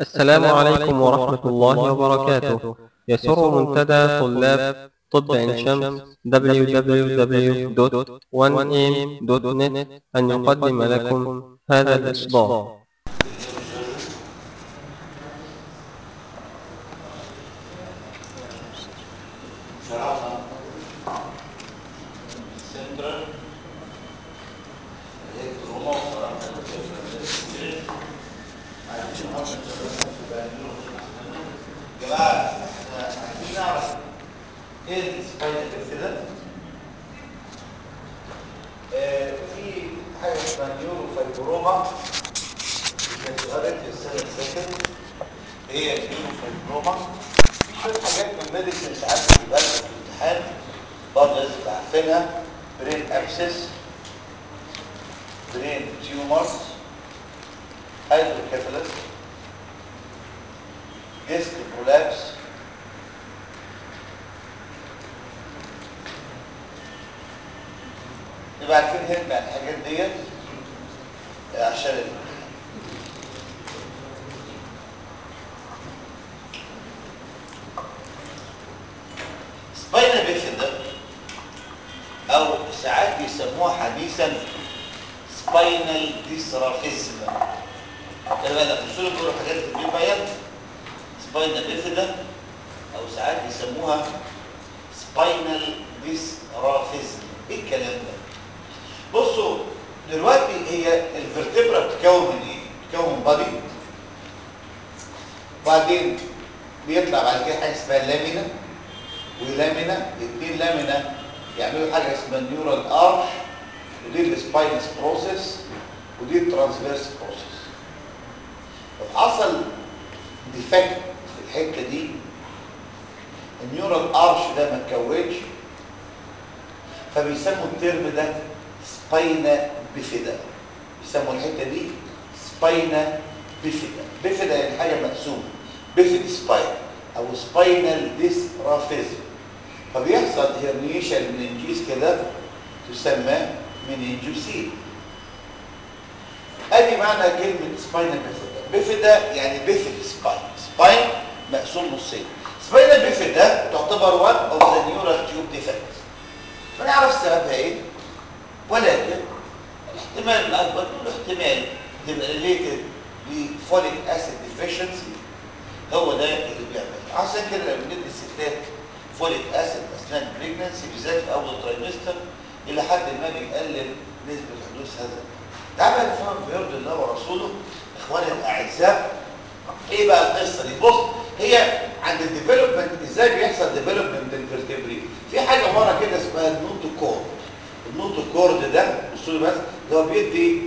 السلام عليكم ورحمة الله وبركاته يسر منتدى طلاب طب عين شمس www.1am.net أن يقدم لكم هذا الإصدار شرحنا سنترال الكتروما وشرحنا الديفرنشال عايزين نحط الشبكه في بالنا يا جماعه احنا عايزين نعرف ايه السباينال كده آه في حاجه اسمها نيورو فايبروما كانت اتقرت السنه اللي فاتت هي النيورو فايبروما في شويه حاجات من الميديسن ساعات بتبقى لنا في الامتحان برضه لازم تبقى عارفينها برين ابسس برين تيومرز هايدروكيفالس ديسك برولابس نبقى عارفين هنا الحاجات ديت عشان الامتحان سباينا بيفيدا او ساعات بيسموها حديثا سباينال ديسرافيزم خلي بالك الرسول بيقولوا حاجات في البيت بيان سباينا بيفيدا او ساعات بيسموها سباينال ديسرافيزم ايه الكلام ده بصوا دلوقتي هي الفرتبرا بتتكون من ايه بتتكون من بادي وبعدين بيطلع بعد كده حاجه اسمها لامينا ولامينا الاثنين لامينا يعملوا حاجه اسمها نيورال ارش ودي السباينس بروسيس ودي الترانسفيرس بروسيس لو حصل ديفكت في الحته دي النيورال ارش ده ما اتكونش فبيسموا الترم ده سباينا بيفيدا بيسموا الحته دي سباينا بيفيدا بيفيدا يعني حاجه مقسومه بيفيد سباين او سباينال ديسرافيزم فبيحصل هيرنيشن مننجيز كده تسمى مننجوسيل ادي معنى كلمه سباينال بيفيدا بيفيدا يعني بيفيد سباين سباين مقسوم نصين سباينال بيفيدا تعتبر وان اوف ذا نيورال تيوب ديفكت فنعرف سببها ايه ولكن الاحتمال الاكبر نقول احتمال تبقى ريليتد لفوليك اسيد ديفيشنسي هو ده اللي بيعمل عشان كده لما بندي الستات فوليك اسيد اثناء البريجنسي بالذات في اول ترايمستر الى حد ما بيقلل نسبه حدوث هذا تعالى نفهم بيرضي الله ورسوله اخواني الاعزاء ايه بقى القصه دي بص هي عند الديفلوبمنت ازاي بيحصل ديفلوبمنت الفرتبري في حاجه ورا كده اسمها النوتوكورد النوتوكورد ده بصوا بس اللي هو بيدي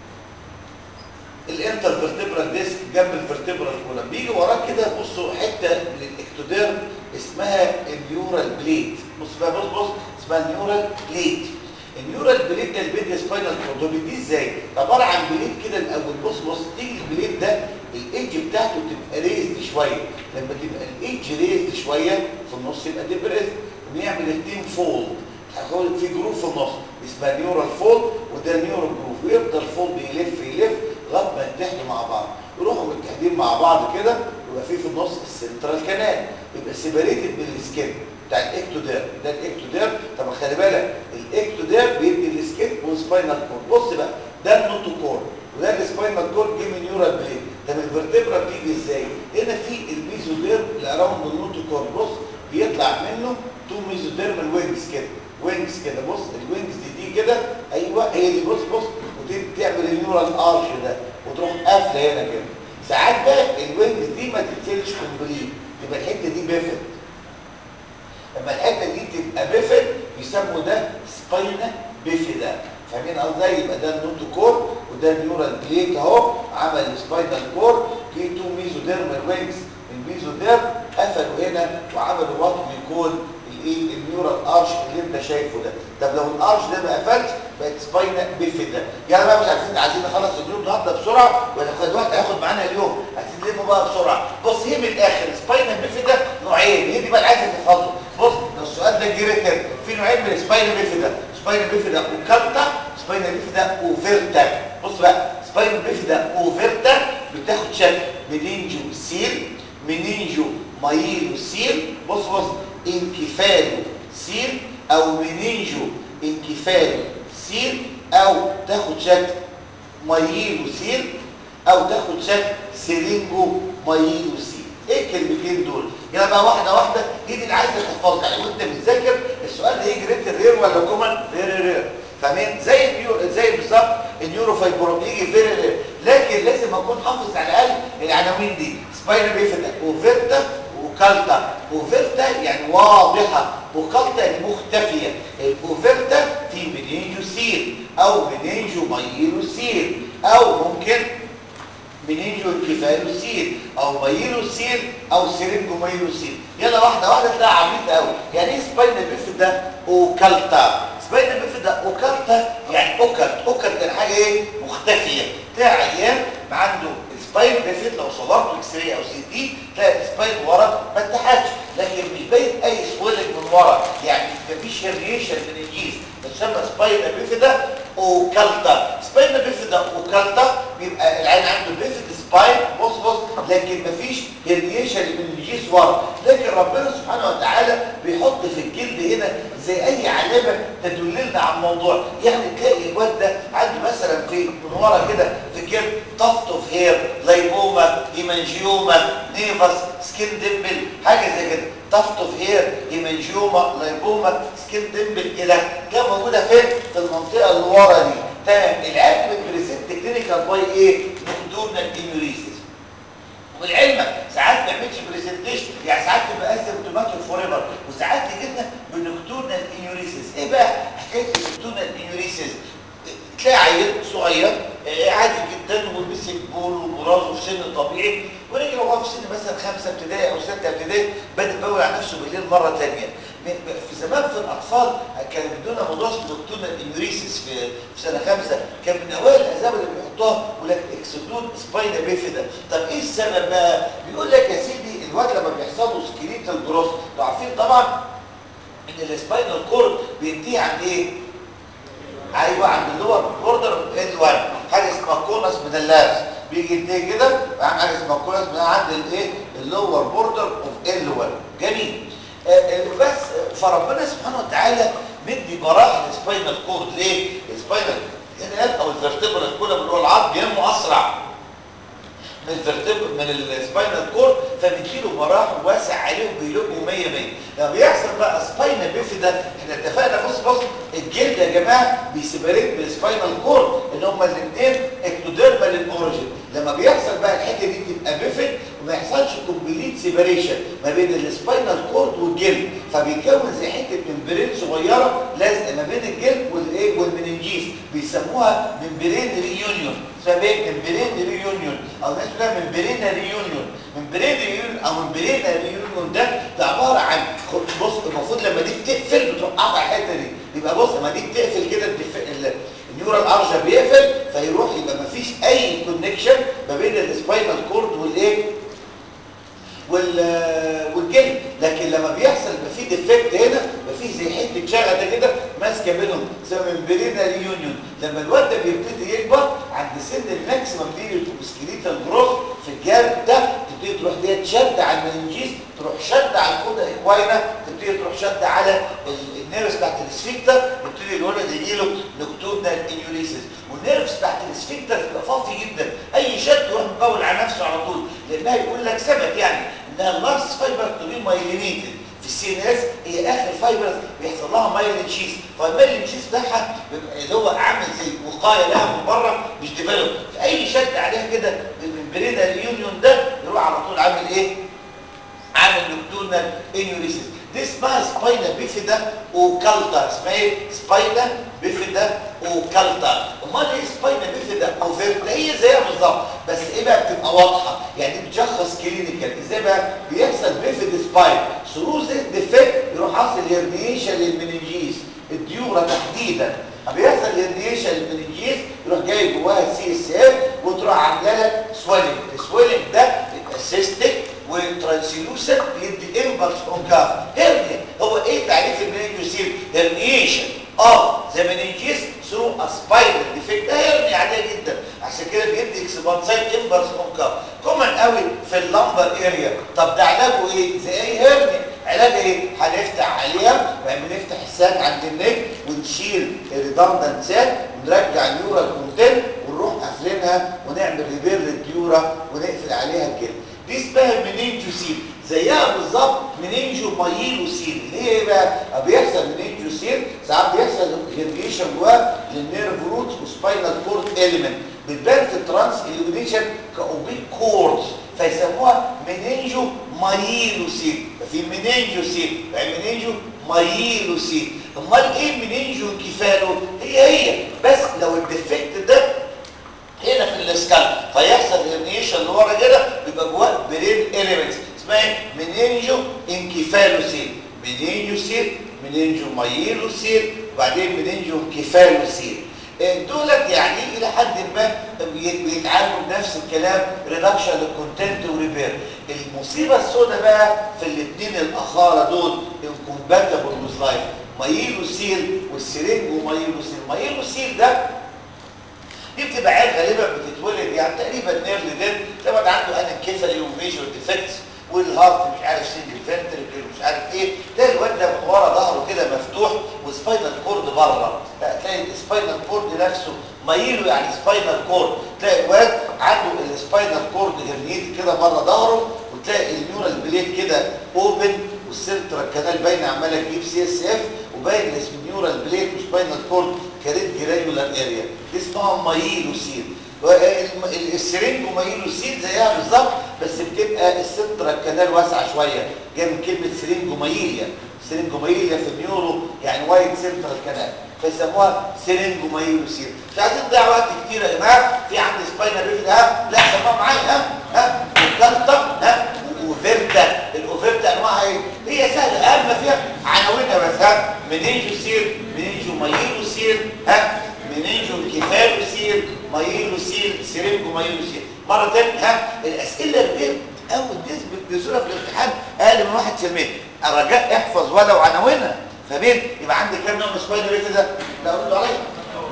الانترفرتبرال ديسك جنب الفرتبرال كولم بيجي وراه كده بصوا حته من الاكتوديرم اسمها النيورال بليد بص بقى بص بص اسمها النيورال بليد النيورال بليد ده البيديا سباينال كورد دي ازاي عباره عن بليد كده الاول بص بص تيجي البليد ده الايدج بتاعته تبقى ريزد شويه لما تبقى الايدج ريزد شويه في النص يبقى ديبريز ونعمل التيم فولد هاخد في جروف في النص اسمها نيورال فولد وده نيورال جروف ويفضل فولد يلف يلف لغايه ما يتحدوا مع بعض يروحوا متحدين مع بعض كده ويبقى في في النص السنترال كانال يبقى سيبريتد من السكين بتاع الاكتودير ده الاكتودير طب خلي بالك الاكتودير بيدي السكين والسباينال كورد بص بقى ده النوتو كورد وده السباينال كورد جه من نيورال بلين طب الفرتبرا بتيجي ازاي هنا في الميزودير اللي اراوند النوتو كورد بص بيطلع منه تو ميزوديرمال وينجز كده وينجز كده بص الوينجز دي دي كده ايوه هي دي بص بص وتبتدي تعمل النيورال ارش ده وتروح قافله هنا كده ساعات بقى الوينجز دي ما تتسلش كومبليت تبقى الحته دي بيفت لما الحته دي تبقى بيفت يسموا ده سباينا بيفيدا فاهمين قصدي يبقى ده النوتو كور وده النيورال بليت اهو عمل سباينال كور جه تو ميزوديرمال وينجز الميزوديرم قفلوا هنا وعملوا وات بيكون الايه النيورال ارش اللي انت شايفه ده طب لو الارش ده ما قفلش بقت سباينا بيفيدا يعني بقى مش عايزين عايزين نخلص اليوم النهارده بسرعه ولا خد وقت هياخد معانا اليوم عايزين نلمه بقى بسرعه بص هي من الاخر سباينا بيفيدا نوعين هي دي بقى اللي عايزك تحفظه بص لو السؤال ده جه ريتن في نوعين من سباينا بيفيدا سباينا بيفيدا اوكالتا سباينا بيفيدا اوفيرتا بص بقى سباينا بيفيدا اوفيرتا بتاخد شكل منينجو سيل منينجو مايلو سيل بص بص انكفالو سيل او منينجو انكفالو سيل او تاخد شكل مايلو سيل او تاخد شكل سيرينجو مايلو سيل ايه الكلمتين دول يلا بقى واحده واحده دي اللي عايزك تحفظها يعني وانت بتذاكر السؤال ده يجي ريت الرير ولا كومن فيري رير فاهمين زي النيو زي بالظبط النيورو فايبروم يجي فيري رير لكن لازم اكون حافظ على الاقل العناوين دي سباينا بيفتا وفيرتا وكالتا وفيرتا يعني واضحه وكالتا يعني مختفيه الوفيرتا في منينجو سيل او منينجو مايلو سيل او ممكن منينجو انكفالوسيل او مايلوسيل او سيرينجو مايلوسيل يلا واحده واحده تلاقي عبيط قوي يعني ايه سباينا بيف ده اوكالتا سباينا بيف ده اوكالتا يعني اوكلت اوكلت يعني حاجه ايه مختفيه تلاقي عيان عنده السباين بيفت لو صورته اكس راي او سي تي تلاقي السباين ورا ما اتحدش لكن مش باين اي سويلنج من ورا يعني مفيش هرنيشن من الجيز تسمى سباينا بيف ده اوكالتا سباينا بيف ده اوكالتا بيبقى العين عنده بيفت سباين بص بص لكن مفيش هرنيشن من الجيز ورا لكن ربنا سبحانه وتعالى بيحط في الجلد هنا زي اي علامه تدللنا على الموضوع يعني تلاقي الواد ده عنده مثلا في من ورا كده في الجلد طفت اوف هير لايبوما هيمانجيوما نيفس سكين ديمبل حاجه زي كده طفت اوف هير هيمانجيوما لايبوما سكين ديمبل كده ده موجوده فين في المنطقه اللي ورا دي تمام العيال بتبريزنت كلينيكال باي ايه نكدورنال انيوريسيس ولعلمك ساعات ما يعملش بريزنتيشن يعني ساعات تبقى اسيمتوماتيك فور ايفر وساعات تجي لنا بنكتورنال انيوريسيس ايه بقى حكايه النكتورنال انيوريسيس تلاقي عيل صغير آه، عادي جدا ومسك بول وبرازه في سن طبيعي ونيجي لو هو في سن مثلا خمسه ابتدائي او سته ابتدائي بدا يبوي على نفسه بالليل مره ثانيه في زمان في الاطفال كان بدون موضوع نكتورنال انيوريسيس في في سنه خمسه كان من اوائل الاسباب اللي بيحطوها يقول لك اكسودون سباينا بيفيدا طب ايه السبب بقى؟ بيقول لك يا سيدي الواد لما بيحصل له سكريتال جروث انتوا عارفين طبعا ان السباينال كورد بينتهي عند ايه؟ ايوه عند اللور بوردر اوف ال 1 حاجه اسمها كونس من اللارس بيجي ينتهي كده عند حاجه اسمها كونس من عند الايه اللور بوردر اوف ال 1 جميل آه، آه، بس آه، فربنا سبحانه وتعالى مدي براح للسباينال كورد ليه السباينال هنا او الفرتبرال كولم اللي هو العظم بينمو اسرع من الفرتب من السباينال كورد فبيديله مراحل واسع عليه وبيلقوا 100 100 لما بيحصل بقى سباينا بيفيدا احنا اتفقنا بص بص الجلد يا جماعه بيسيبريت من السباينال كورد ان هما الاثنين اكتوديرمال اوريجين لما بيحصل بقى الحته دي تبقى بيفيد وما يحصلش كومبليت سيبريشن ما بين السباينال كورد والجلد فبيكون زي حته ممبرين صغيره لازقه ما بين الجلد والايه والمننجيز بيسموها ممبرين ريونيون اسمها ايه ممبرين ريونيون او الناس بتقولها ممبرين ريونيون ممبرين ريونيون او ممبرين ريونيون ده ده عباره عن خد- بص المفروض لما دي بتقفل بتروح قاطع الحته دي يبقى بص لما دي بتقفل كده الدف- ال- النيورال ارجا بيقفل فيروح يبقى ما فيش اي كونكشن ما بين السباينال كورد والايه وال- والجلد لكن لما بيحصل يبقى في ديفكت هنا يبقى في زي حته شغله كده ماسكه بينهم اسمها ممبرينا ريونيون لما الواد ده بيبتدي يكبر عند سن الماكسيمم بيريود سكريتال جروث في الجانب ده تبتدي تروح ديت شد على المننجيز تروح شد على الكودا اكواينا تبتدي تروح شد على ال- النيرفز بتاعت السفنكتر يبتدي الولد يجي له نكتورنال انيوريسيس والنيرفز بتاعت السفنكتر تبقى فاضي جدا اي شد يروح مقول على نفسه على طول لانها يقول لك ثبت يعني انها اللارج فايبر تو بي مايلينيتد في السي ان اس هي اخر فايبرز بيحصل لها مايلين شيز فالمايلين شيز بتاعها بيبقى اللي هو عامل زي وقايه لها من بره مش ديفلوب فاي شد عليها كده بالممبرينا اليونيون ده يروح على طول عامل ايه؟ عامل نكتورنال انيوريسيس دي اسمها سباينا بيفيدا اوكالتا اسمها ايه؟ سباينا بيفيدا اوكالتا امال ايه سباينا بيفيدا اوفيرتا هي زيها بالظبط بس ايه بقى بتبقى واضحه يعني بتشخص كلينيكال ازاي بقى بيحصل بيفيد سباين ثرو ذا ديفكت يروح حاصل هيرنيشن للمننجيز الديورا تحديدا لما بيحصل هيرنيشن للمننجيز يروح جاي جواها سي اس اف وتروح عامله لك سويلنج السويلنج ده يبقى سيستيك وترانسلوسنت بيدي امبلس اون كاف هيرنيا هو ايه تعريف المننجيوسيل هيرنيشن اه ذا مننجيز ثرو ا سباينال ديفكت ده هيرنيا عاديه جدا عشان عشان كده بيدي اكسبانسايد امبرس اون كاب كومن قوي في اللمبر اريا طب ده علاجه ايه زي اي هرني علاج ايه هنفتح عليها بنفتح الساك عند النك ونشيل الريدندنت ساك ونرجع اليورا كونتين ونروح قافلينها ونعمل ريبير للديورا ونقفل عليها الجلد دي اسمها منينجوسيل زيها بالظبط منينجو مايلوسيل اللي هي ايه بقى بيحصل منينجوسيل ساعات بيحصل هيرنيشن جواه للنيرف روت وسباينال كورد اليمنت بتبان في الترانس اليومينيشن كاوبيك كوردز فيسموها منينجو مايلوسيل في منينجوسيل يعني منينجو مايلوسيل امال ايه منينجو انكفالو هي هي بس لو الديفكت ده هنا في الاسكال فيحصل هيرنيشن اللي ورا كده بيبقى جواه برين اليمنتس اسمها ايه منينجو انكفالوسيل منينجوسيل منينجو مايلوسيل وبعدين منينجو انكفالوسيل دولت يعني الى حد ما بيتعاملوا بنفس الكلام ريدكشن للكونتنت وريبير المصيبه السوداء بقى في الاثنين الاخاره دول الكومباتبل ويز لايف مايلوسيل والسرنج ومايلوسيل مايلوسيل ده دي بتبقى عيال غالبا بتتولد يعني تقريبا نيرلي ديد طبعا عنده انكفالي وميجور ديفكتس والهارت مش عارف سنجل فنتركل ومش عارف ايه تلاقي الواد ده من ورا ظهره كده مفتوح وسباينال كورد بره تلاقي السباينال كورد نفسه مايله يعني سباينال كورد تلاقي الواد عنده السباينال كورد هرنيت كده بره ظهره وتلاقي النيورال بليد كده اوبن والسنترال كانال باينه عماله تجيب سي اس اف وباين اسم نيورال بليد وسباينال كورد كاريت جرانيولار اريا دي اسمها مايلوسيل السرنج ومايلوسيل زيها بالظبط بس بتبقى السنترال كانال واسعه شويه جايه من كلمه سرنج ومايليا سرنج ومايليا في النيورو يعني وايد سنترال كانال فيسموها سرنج ومايلوسيل مش عايزين نضيع وقت كتير يا جماعه في عندي سباينال ريفل ها لا سموها معايا ها ها وكالتا ها واوفيرتا الاوفيرتا انواعها ايه هي سهله اهم ما فيها عناوينها بس ها منينجوسيل منينجو مايلوسيل ها منينجو كيفالوسيل مايلوسيل سيرينجو مايلوسيل مره ثانيه ها الاسئله الغير اول نسبه نزولها في الامتحان اقل من 1% الرجاء احفظ ولو عناوينها فبين يبقى عندي كام نوع من سباينال ريفل ده لا قول له عليا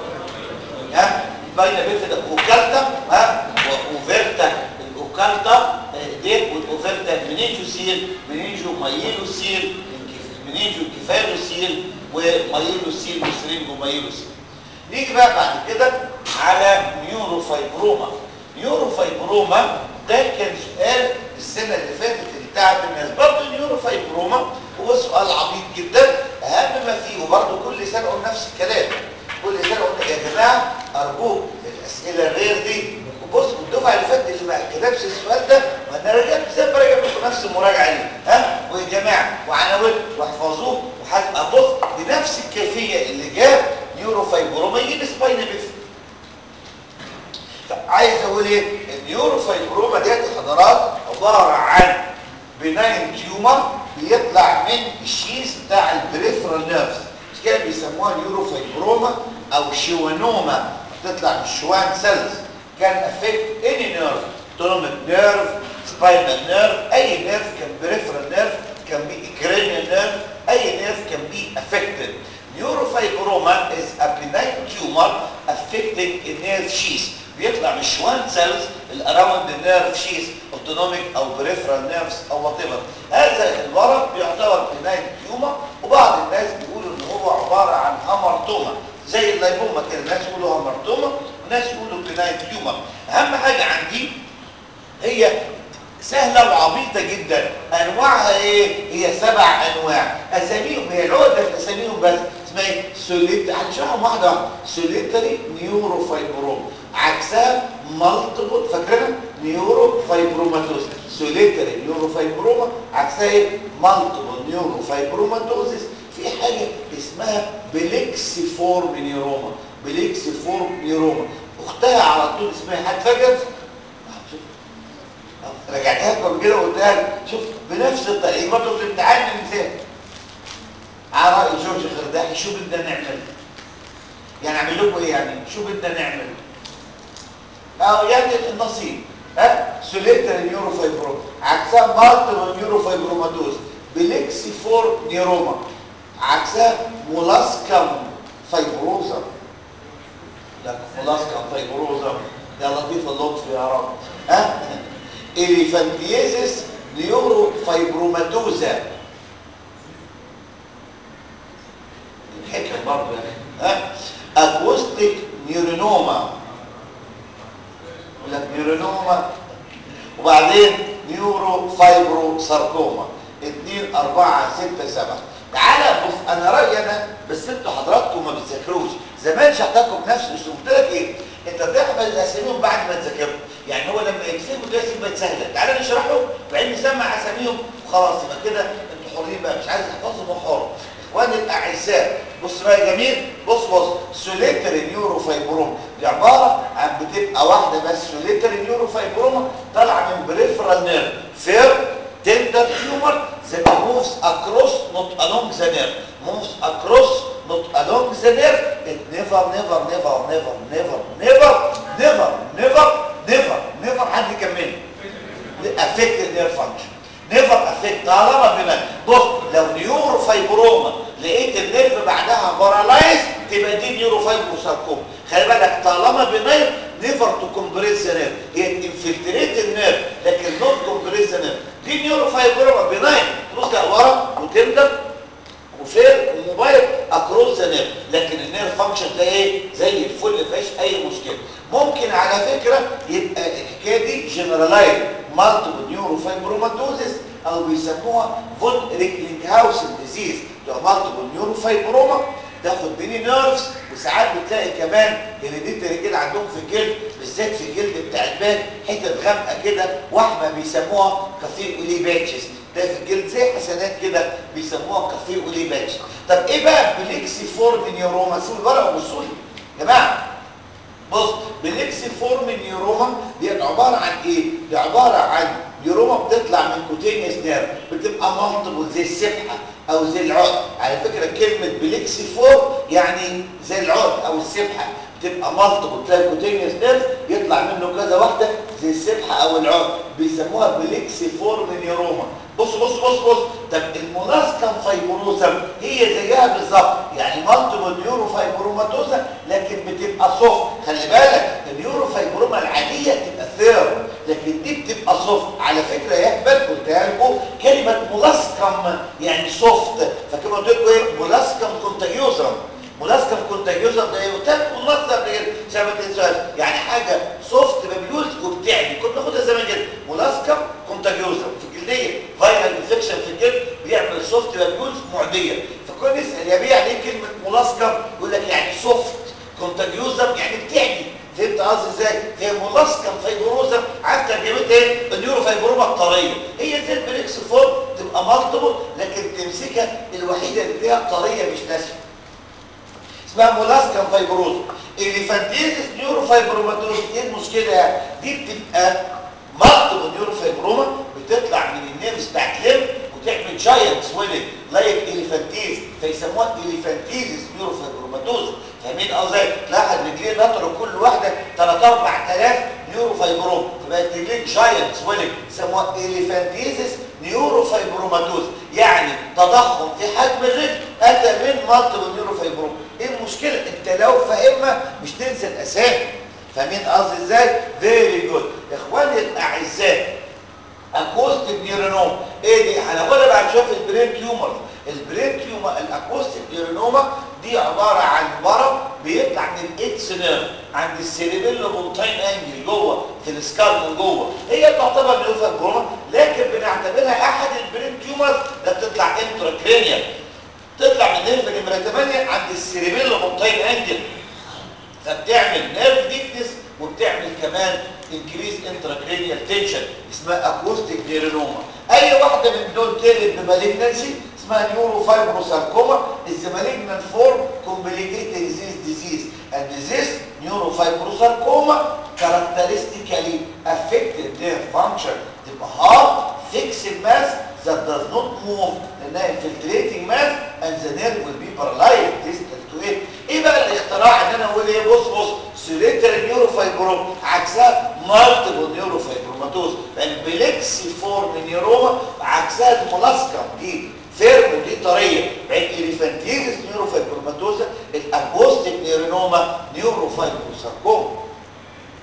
ها سباينال ريفل ده وكالتا ها واوفيرتا الاوكالتا ديت والاوفيرتا منينجوسيل منينجو مايلوسيل منينجو كيفالوسيل ومايلوسيل وسرينجو مايلوسيل نيجي بقى بعد كده على نيوروفايبروما نيوروفايبروما ده كان سؤال السنة اللي فاتت اللي تعب الناس برضه نيوروفايبروما هو سؤال عبيط جدا اهم ما فيه وبرضه كل سنة قلنا نفس الكلام كل سنة قلنا يا جماعة ارجوك الاسئلة الغير دي بص الدفعة اللي فاتت اللي ما كتبش السؤال ده ما انا رجعت زي ما راجع لكم نفس المراجعة دي ها ويا جماعة وعناوين واحفظوه وهتبقى بص بنفس الكيفية اللي جاب نيوروفايبروما يجيب سباينا بيفت عايز اقول ايه النيوروفايبروما ديت حضرات عباره عن بناين تيومر بيطلع من الشيز بتاع البريفرال نيرفز مش كده بيسموها نيوروفايبروما او شيوانوما بتطلع من الشوان سيلز كان افكت اني نيرف اوتونوميك نيرف سباينال نيرف اي نيرف كان بريفرال نيرف كان بي كرينيال نيرف اي نيرف كان بي افكتد Neurofibroma is a benign tumor affecting a nerve sheath. بيطلع من الشوان سيلز الاراوند النيرف شيث اوتونوميك او بريفرال نيرفز او وات هذا الورم بيعتبر بناين تيومر وبعض الناس بيقولوا ان هو عباره عن هامرتوما زي اللايبوما كده ناس يقولوا هامرتوما وناس يقولوا بناين تيومر اهم حاجه عندي هي سهلة وعبيطة جدا انواعها ايه هي سبع انواع اساميهم هي العقدة في اساميهم بس اسمها ايه سوليت هنشرحهم واحدة واحدة سوليتري نيوروفايبروم عكسها مالتيبل فاكرها نيوروفايبروماتوز سوليتري نيوروفايبروما عكسها ايه مالتيبل نيوروفايبروماتوزيس في حاجة اسمها بليكسيفورم نيوروما بليكسيفورم نيوروما اختها على طول اسمها حد فاكر رجعتها لكم كده وقلتها لك شوف بنفس الطريقه برضه في الامتحان المثال على راي جورج خرداحي شو بدنا نعمل يعني اعمل لكم ايه يعني شو بدنا نعمل او يعني النصيب ها سوليتر نيوروفايبروم عكسها مالتيبل نيوروفايبروماتوز بليكسي فور نيروما عكسها مولاسكم فايبروزا لا مولاسكم فايبروزا يا لطيف اللطف يا رب ها اليفانتيزس نيورو فايبروماتوزا الحكم برضه يعني ها اكوستيك نيورونوما يقول لك نيورونوما وبعدين نيورو فايبرو ساركوما 2 4 6 7 تعالى بص انا رايي انا بس انتوا حضراتكم ما بتذاكروش زمان شرحتكم نفس الاسلوب قلت لك ايه انت تحفظ اساميهم بعد ما تذاكرهم يعني هو لما يكتبوا ده يبقى سهله تعالى نشرحه وبعدين نسمع اساميهم وخلاص يبقى كده انتوا حرين بقى مش عايز تحفظهم وحر اخواني الاعزاء بص بقى يا جميل بص بص سوليتري نيورو فايبروم دي عباره عن بتبقى واحده بس سوليتري نيورو فايبروما طالعه من بريفرال نيرف فير tender tumor that moves across not along the nerve moves across not along the nerve it never never never never never never never never never never حد يكمل affect the nerve function never affect طالما بما بص لو نيورو فايبروما لقيت النيرف بعدها بارالايز تبقى دي نيورو فايبروساركوما خلي بالك طالما بنير نيفر تو كومبريس ذا نيرف هي انفلتريت النيرف لكن نوت كومبريس ذا نيرف دي نيورو فايبروما بناين تبص ورا وتندم وفين وموبايل اكروس ذا نيرف لكن النيرف فانكشن ده ايه زي الفل ما فيهاش اي مشكله ممكن على فكره يبقى الحكايه دي جنرالايز مالتيبل نيورو فايبروماتوزيس او بيسموها فون ريكلينغهاوسن ديزيز ده مالتيبل نيورو فايبروما تاخد بيني نيرفز وساعات بتلاقي كمان هيريديتري كده عندهم في الجلد بالذات في الجلد بتاع الباك حتت غامقه كده وحمه بيسموها كافيه اولي باتشز ده في الجلد زي حسنات كده بيسموها كافيه اولي باتشز طب ايه بقى بليكسي فورم نيوروما سيبوا الورقه وبصوا لي يا جماعه بص بليكسي فورم نيوروما دي عباره عن ايه دي عباره عن نيوروما بتطلع من كوتينيوس نيرف بتبقى مالتيبل زي السبحه او زي العقد على فكره كلمه بليكسي فور يعني زي العقد او السبحه بتبقى مالتيبل تلاقي كوتينيوس نيرف يطلع منه كذا واحده زي السبحه او العقد بيسموها بليكسي فورم نيوروما بص بص بص بص طب المناسكم فايبروزم هي زيها بالظبط يعني مالتيبل نيورو فايبروماتوزا لكن بتبقى سوفت خلي بالك النيورو فايبروما العاديه تبقى ثير لكن دي بتبقى سوفت على فكره يا اهبل قلتها لكم كلمه ملاسكم يعني سوفت فكما قلت لكم ايه ملاسكم كونتاجيوزم ملاسكم كونتاجيوزم ده يتم مصدر غير ثابت السؤال يعني حاجه سوفت بابيولز وبتعدي كنا بناخدها زمان كده ملاسكم كونتاجيوزم في الجلديه فايرال انفكشن في الجلد بيعمل سوفت بابيولز معديه فكل يسال يا بيه يعني ايه كلمه ملاسكم يقول لك يعني سوفت كونتاجيوزم يعني بتعدي فهمت قصدي ازاي هي ملاسكم فايبروزم عارف ترجمتها ايه النيورو فايبروما الطريه هي زي البريكس فورم تبقى مالتيبل لكن تمسكها الوحيده اللي فيها طريه مش ناشفه اسمها مولاسكم فايبروز اليفانتيزس نيورو فايبروماتوز ايه المشكله يعني دي بتبقى مالتيبل نيورو فايبروما بتطلع من النيرفز بتاعت ليم وتعمل جاينت سويلنج لايك اليفانتيز فيسموها اليفانتيزس نيورو فايبروماتوز فاهمين قصدي تلاحظ رجليه نطروا كل واحده 3 4000 نيورو فايبروم فبقت رجليه جاينت سويلنج يسموها اليفانتيزس نيورو فايبروماتوز يعني تضخم في حجم الرجل اتى من مالتيبل نيورو فايبروم ايه المشكله انت لو فاهمها مش تنسى الاسامي فاهمين قصدي ازاي فيري جود اخواني الاعزاء اكوستيك نيورونوم ايه دي هناخدها بعد شويه في البرين تيومر البرين تيومر الاكوستيك نيورونوما دي عباره عن ورم بيطلع من الاكس نيرف عند السيريبيلو بونتاين انجل جوه في السكال من جوه هي تعتبر نيوفا بروما لكن بنعتبرها احد البرين تيومرز ده بتطلع انتراكرينيال تطلع من نيرف نمره 8 عند السيريبيلو بونتاين انجل فبتعمل نيرف ديكنس وبتعمل كمان انكريز انتراكرينيال تنشن اسمها اكوستيك نيرونوما اي واحده من دول تقلب بمالجنسي اسمها نيورو فايبروساركوما is the malignant form complicated disease disease and this neurofibrosarcoma characteristically affected their function تبقى hard fixed mass that does not move لانها infiltrating mass and the nerve will be paralyzed distal to it ايه بقى الاختراع ان انا اقول ايه بص بص سيريتر نيوروفايبروم عكسها مالتيبل نيوروفايبروماتوز البلكسي فورم نيوروما عكسها الملاسكم دي فيرم ودي طريه بعد اليفانتيزس نيوروفايبروماتوزا الاكوستيك نيرونوما نيوروفايبروساركوما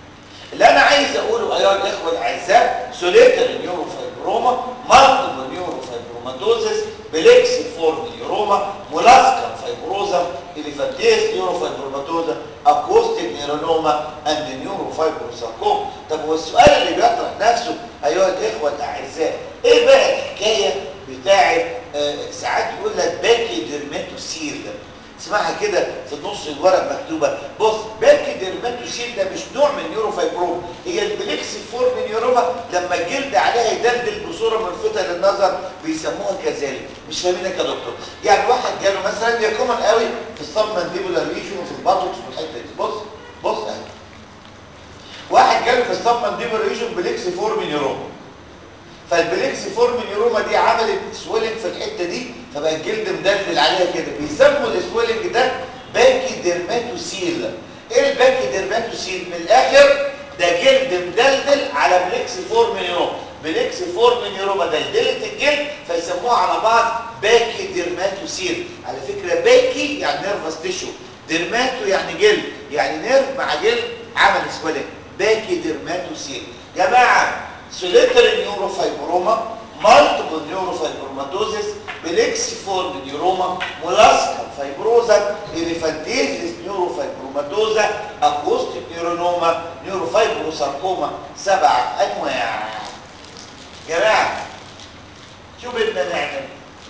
اللي انا عايز اقوله ايها الاخوه الاعزاء سوليتر نيوروفايبروما مالتيبل نيوروفايبروماتوزس بليكس فورم نيوروما مولاسكا فايبروزا اليفانتيس نيوروفايبروماتوزا اكوستيك نيرونوما اند نيوروفايبروساركوما طب هو السؤال اللي بيطرح نفسه ايها الاخوه الاعزاء ايه بقى الحكايه بتاعه آه ساعات يقول لك باكي ديرماتوسيل اسمعها كده في نص الورق مكتوبه بص باكي ديرماتوسيل ده مش نوع من نيوروفايبروم هي البليكس فورم نيوروما لما الجلد عليها يدلدل بصوره ملفته للنظر بيسموها كذلك مش فاهمينك يا دكتور يعني واحد جاله مثلا هي كومن قوي في الصب مانديبولار ريجن وفي الباتوكس والحته دي بص بص اهي واحد جاله في الصب مانديبولار ريجن بليكس فورم نيوروما فالبليكس فورم نيوروما دي عملت سويلنج في الحته دي فبقى الجلد مدلدل عليها كده بيسموا السويلنج ده باكي ديرماتوسيل ايه الباكي ديرماتوسيل من الاخر ده جلد مدلدل على بليكس فورم نيوروما بليكس فورم نيوروما دلدلت الجلد فيسموها على بعض باكي ديرماتوسيل على فكره باكي يعني نيرفس تيشو ديرماتو يعني جلد يعني نيرف مع جلد عمل سويلنج باكي ديرماتوسيل جماعه سوليتر نيوروفايبروما مالتيبل نيوروفايبروماتوزيس بليكس فورم نيوروما مولاسكا فايبروزا اليفانتيزيس نيوروفايبروماتوزا اكوستيك نيورونوما نيوروفايبروساركوما سبع انواع جماعه شو بدنا نعمل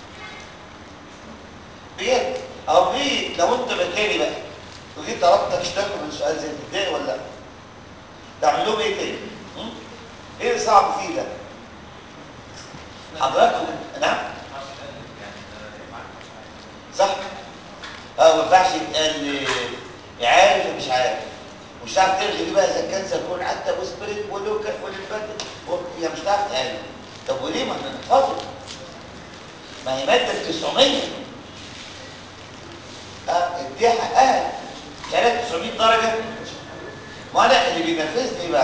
بجد او ليه لو انت مكاني بقى وجيت طلبتك اشتغل من سؤال زي تتضايق ولا لا تعمل لهم ايه تاني ايه اللي صعب فيه ده حضراتكم نعم صح اه ما ينفعش يتقال عارف مش عارف مش هتعرف تلغي دي بقى اذا كان سيكون حتى وسبريت ولوكا وللباتل هي مش هتعرف تقال طب وليه ما احنا نحفظه ما هي ماده 900 اه اديها حقها كانت 900 درجه ما انا اللي بينرفزني ايه بقى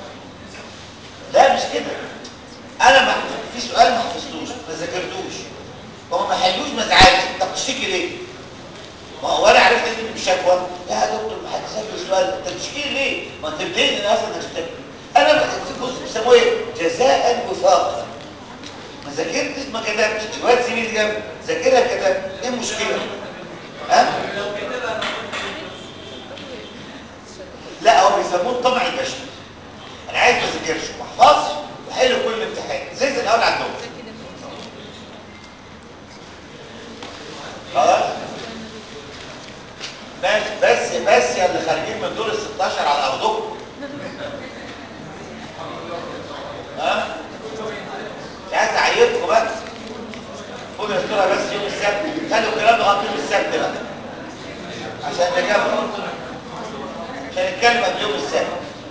لا مش كده انا ما في سؤال ما حفظتوش ما ذاكرتوش هو ما حلوش ما زعلش انت بتشتكي ليه ما هو انا عرفت ان مش شكوى يا دكتور ما حد سال السؤال انت بتشتكي ليه ما انت بتدين اصلا انك تشتكي انا بص بيسموه ايه جزاء وفاقا ما ذاكرتش ما كتبتش الواد زميلي جنبي ذاكرها كتب ايه المشكله ها لا هو بيسموه الطمع البشري انا عايز ما اذاكرش ما احفظش واحل كل الامتحان زي زي الاول عندهم خلاص بس بس بس يا اللي خارجين من دور ال 16 على ارضكم ها مش عايز اعيطكم بقى خدوا الصوره بس يوم السبت خلوا الكلام لغايه يوم السبت بقى عشان نجمع عشان نتكلم قبل يوم السبت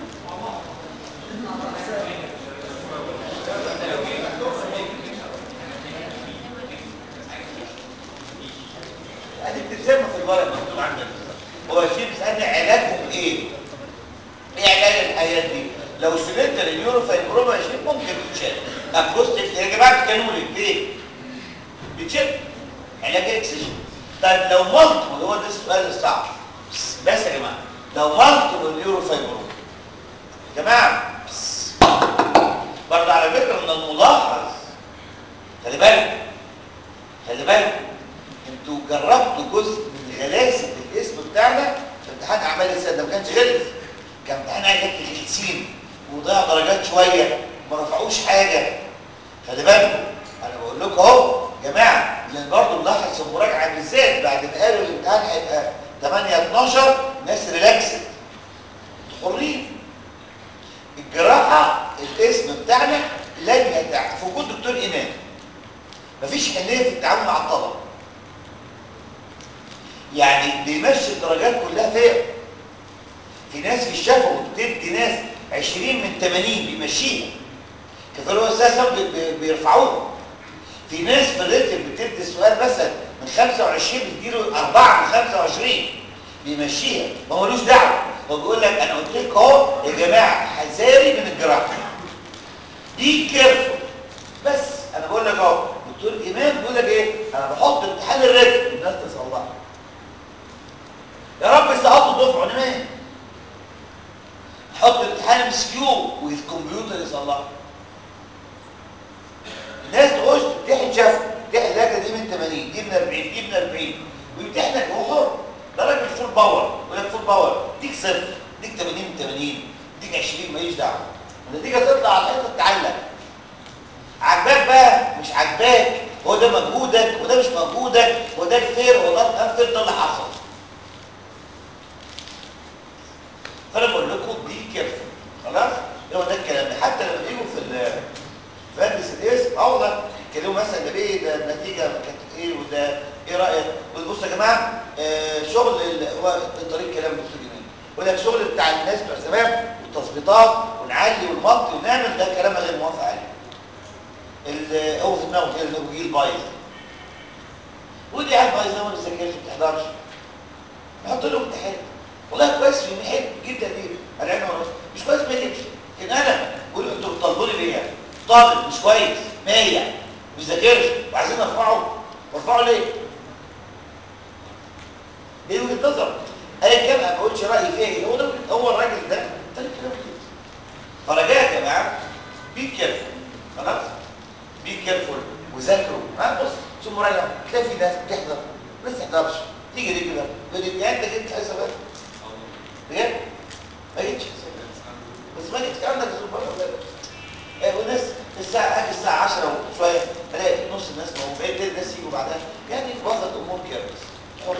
ادي بتتسمى في الورق مكتوب عندك هو الشيء بيسالني علاجهم ايه ايه علاج الحياه دي لو سلنتر اليورو فايبروما 20 ممكن تتشال اكوستيك يا جماعه بتتكلموا ليه ليه بتشال علاج اكسجين طيب لو مالتيبل هو ده السؤال الصعب بس يا جماعه لو مالتيبل اليورو فايبروما يا جماعه برضه على فكره من الملاحظ خلي بالك خلي بالك انتوا جربتوا جزء من غلاسه الاسم بتاعنا في امتحان اعمال السنه ده ما كانش غلس كان امتحان عايز يكتب غلسين وضيع درجات شويه ما رفعوش حاجه خلي بالكم انا بقول لكم اهو يا جماعه لان برضه ملاحظ في المراجعه بالذات بعد ما قالوا الامتحان هيبقى 8 12 ناس ريلاكسد حرين الجراحه الاسم بتاعنا لن يتع في وجود دكتور ايمان مفيش حنيه في التعامل مع الطلبه يعني بيمشي الدرجات كلها فيها في ناس في الشفوي بتدي ناس 20 من 80 بيمشيها كفايه هو اساسا بيرفعوها في ناس في الريتم بتدي السؤال مثلا من 25 بتديله 4 من 25 بيمشيها ما ملوش دعوه هو بيقول لك انا قلت لك اهو يا جماعه حذاري من الجراحه دي كيرفول بس انا بقول لك اهو دكتور ايمان بيقول لك ايه انا بحط امتحان الريتم الناس تصلح يا رب يسقطوا الدفعه انا مالي حط امتحان مش 80 ويمتحنك وهو حر ده راجل فول باور يقول لك فول باور ديك صفر ديك 80 80 ديك 20 ماليش دعوه النتيجه تطلع على الحيطه تتعلق عجباك بقى مش عجباك هو ده مجهودك وده مش مجهودك وده الفير وده الانفير ده اللي حصل فانا بقول لكم دي كيرفل خلاص هو ده الكلام ده حتى لما بيجوا في ال في هندسه الاس اه والله يتكلموا مثلا ده ايه ده النتيجه كانت ايه وده ايه رايك بصوا يا جماعه آه شغل ال- هو طريق كلام دكتور جميل يقول لك شغل بتاع الناس بتوع زمان والتظبيطات ونعلي ونمطي ونعمل ده كلام غير موافق عليه ال- هو في دماغه كده انه جيل بايظ ودي قاعد بايظ ده ما بيذاكرش ما بتحضرش نحط له امتحان والله كويس في محل جيب تقدير على عيني وراسي مش كويس ما يجيبش لكن انا بقول له انتوا بتطالبوني بيا طالب مش كويس مايع ما بيذاكرش وعايزين ارفعه وارفعه ليه؟ دي وجهه نظر ايا كان انا ما بقولش رايي فيها ايه هو ده هو الراجل ده طريق كلام كده فرجاء يا جماعه بي كيرفول خلاص بي كيرفول وذاكروا ها بص ثم راجع تلاقي في ناس بتحضر ناس ما تحضرش تيجي دي كده بدي يعني انت جبت حسابات بجد ما جيتش بس ما جيتش عندك سوبر ايه وناس الساعه اجي الساعه 10 وشويه الاقي نص الناس ما هو بقيت الناس يجوا بعدها يعني واخد امور كده بس حر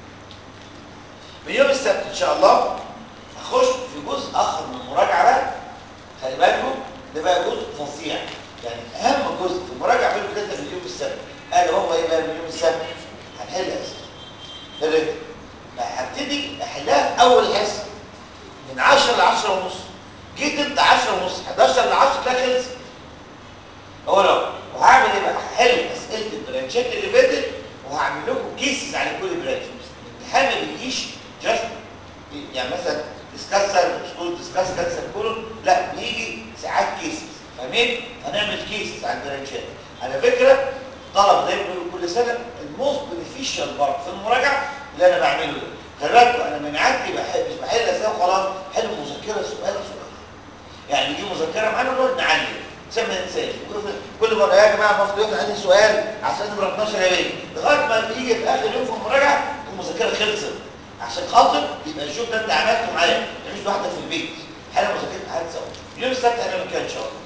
من يوم السبت ان شاء الله هخش في جزء اخر من المراجعه بقى خلي بالكم ده بقى جزء فظيع يعني اهم جزء في المراجعه منه كده من يوم السبت انا هو ايه بقى من يوم السبت هنحل اسئله الريتم هبتدي احلها في اول حصه من 10 ل 10 ونص جيت انت 10 ونص 11 ل 10 ده خلص هو لو وهعمل ايه بقى هحل اسئله البرانشات اللي فاتت وهعمل لكم كيسز على كل برانش الامتحان ما بيجيش جاست يعني مثلا ديسكاسر سكول ديسكاس كانسر كولون لا بيجي ساعات كيسز فاهمين هنعمل كيسز على البرانشات على فكره طلب دايما بيقولوا كل سنه الموست بنفيشال بارت في المراجعه اللي انا بعمله ده خلي بالكم انا من عادتي بحب مش بحل اسئله وخلاص حل مذكره سؤال سؤال يعني نجيب مذكره معانا ونقعد نعلم عشان ما ننساش كل مره يا جماعه المفروض يكون عندي سؤال عشان نمره 12 يا بيه لغايه ما بيجي في اخر يوم في المراجعه المذكره خلصت عشان خاطر يبقى الشوط ده انت عملته معايا مش لوحدك في البيت حل مذاكره قعدت سوا يوم السبت انا مكان ان شاء الله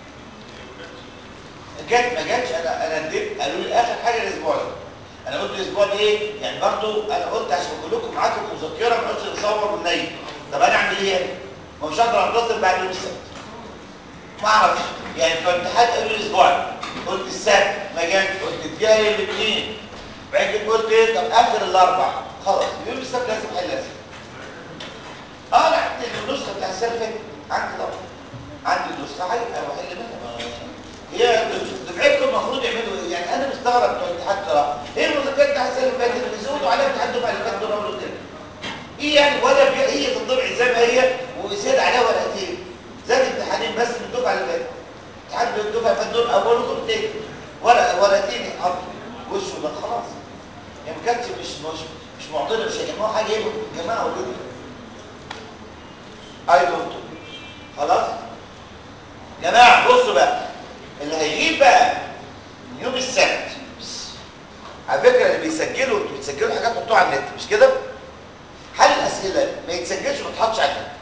جت ما جاتش انا انا اديت قالوا لي اخر حاجه الاسبوع ده انا قلت الاسبوع ده ايه يعني برضو انا قلت عشان اقول لكم معاكم مذكره ما قلتش نصور بالنيل طب انا اعمل ايه يعني ما مش هقدر انتصر بعد يوم السبت ما اعرفش يعني في امتحان قالوا لي الاسبوع ده قلت السبت ما جاتش قلت الجاي الاثنين بعدين قلت ايه طب اخر الاربع خلاص يوم السبت لازم احل اسئله اه انا عندي النسخه بتاع السنه اللي فاتت عندي طبعا عندي النسخه حي انا بحل منها هي دفعتكم المفروض يعملوا ايه؟ يعني انا مستغرب بتوع الاتحاد صراحه ايه المذكرات بتاع السنه اللي فاتت بيزودوا عليها امتحان الدفعه اللي فاتت دول اول كده ايه يعني ولا بي... هي تنطبع زي ما هي وزياده عليها ورقتين زاد امتحانين بس من الدفعه اللي فاتت امتحان الدفعه اللي فاتت دول اول ودول تاني ورقه ورقتين يتحطوا وشه ده خلاص يعني ما كانتش مش مش مش معضله مش هيجمعوا حاجه ايه يا جماعه اوريدي اي دونت خلاص جماعه بصوا بقى اللي هيجيب بقى من يوم السبت على فكره اللي بيسجلوا انتوا بتسجلوا حاجات تحطوها على النت مش كده حل الاسئله ما يتسجلش وما يتحطش على النت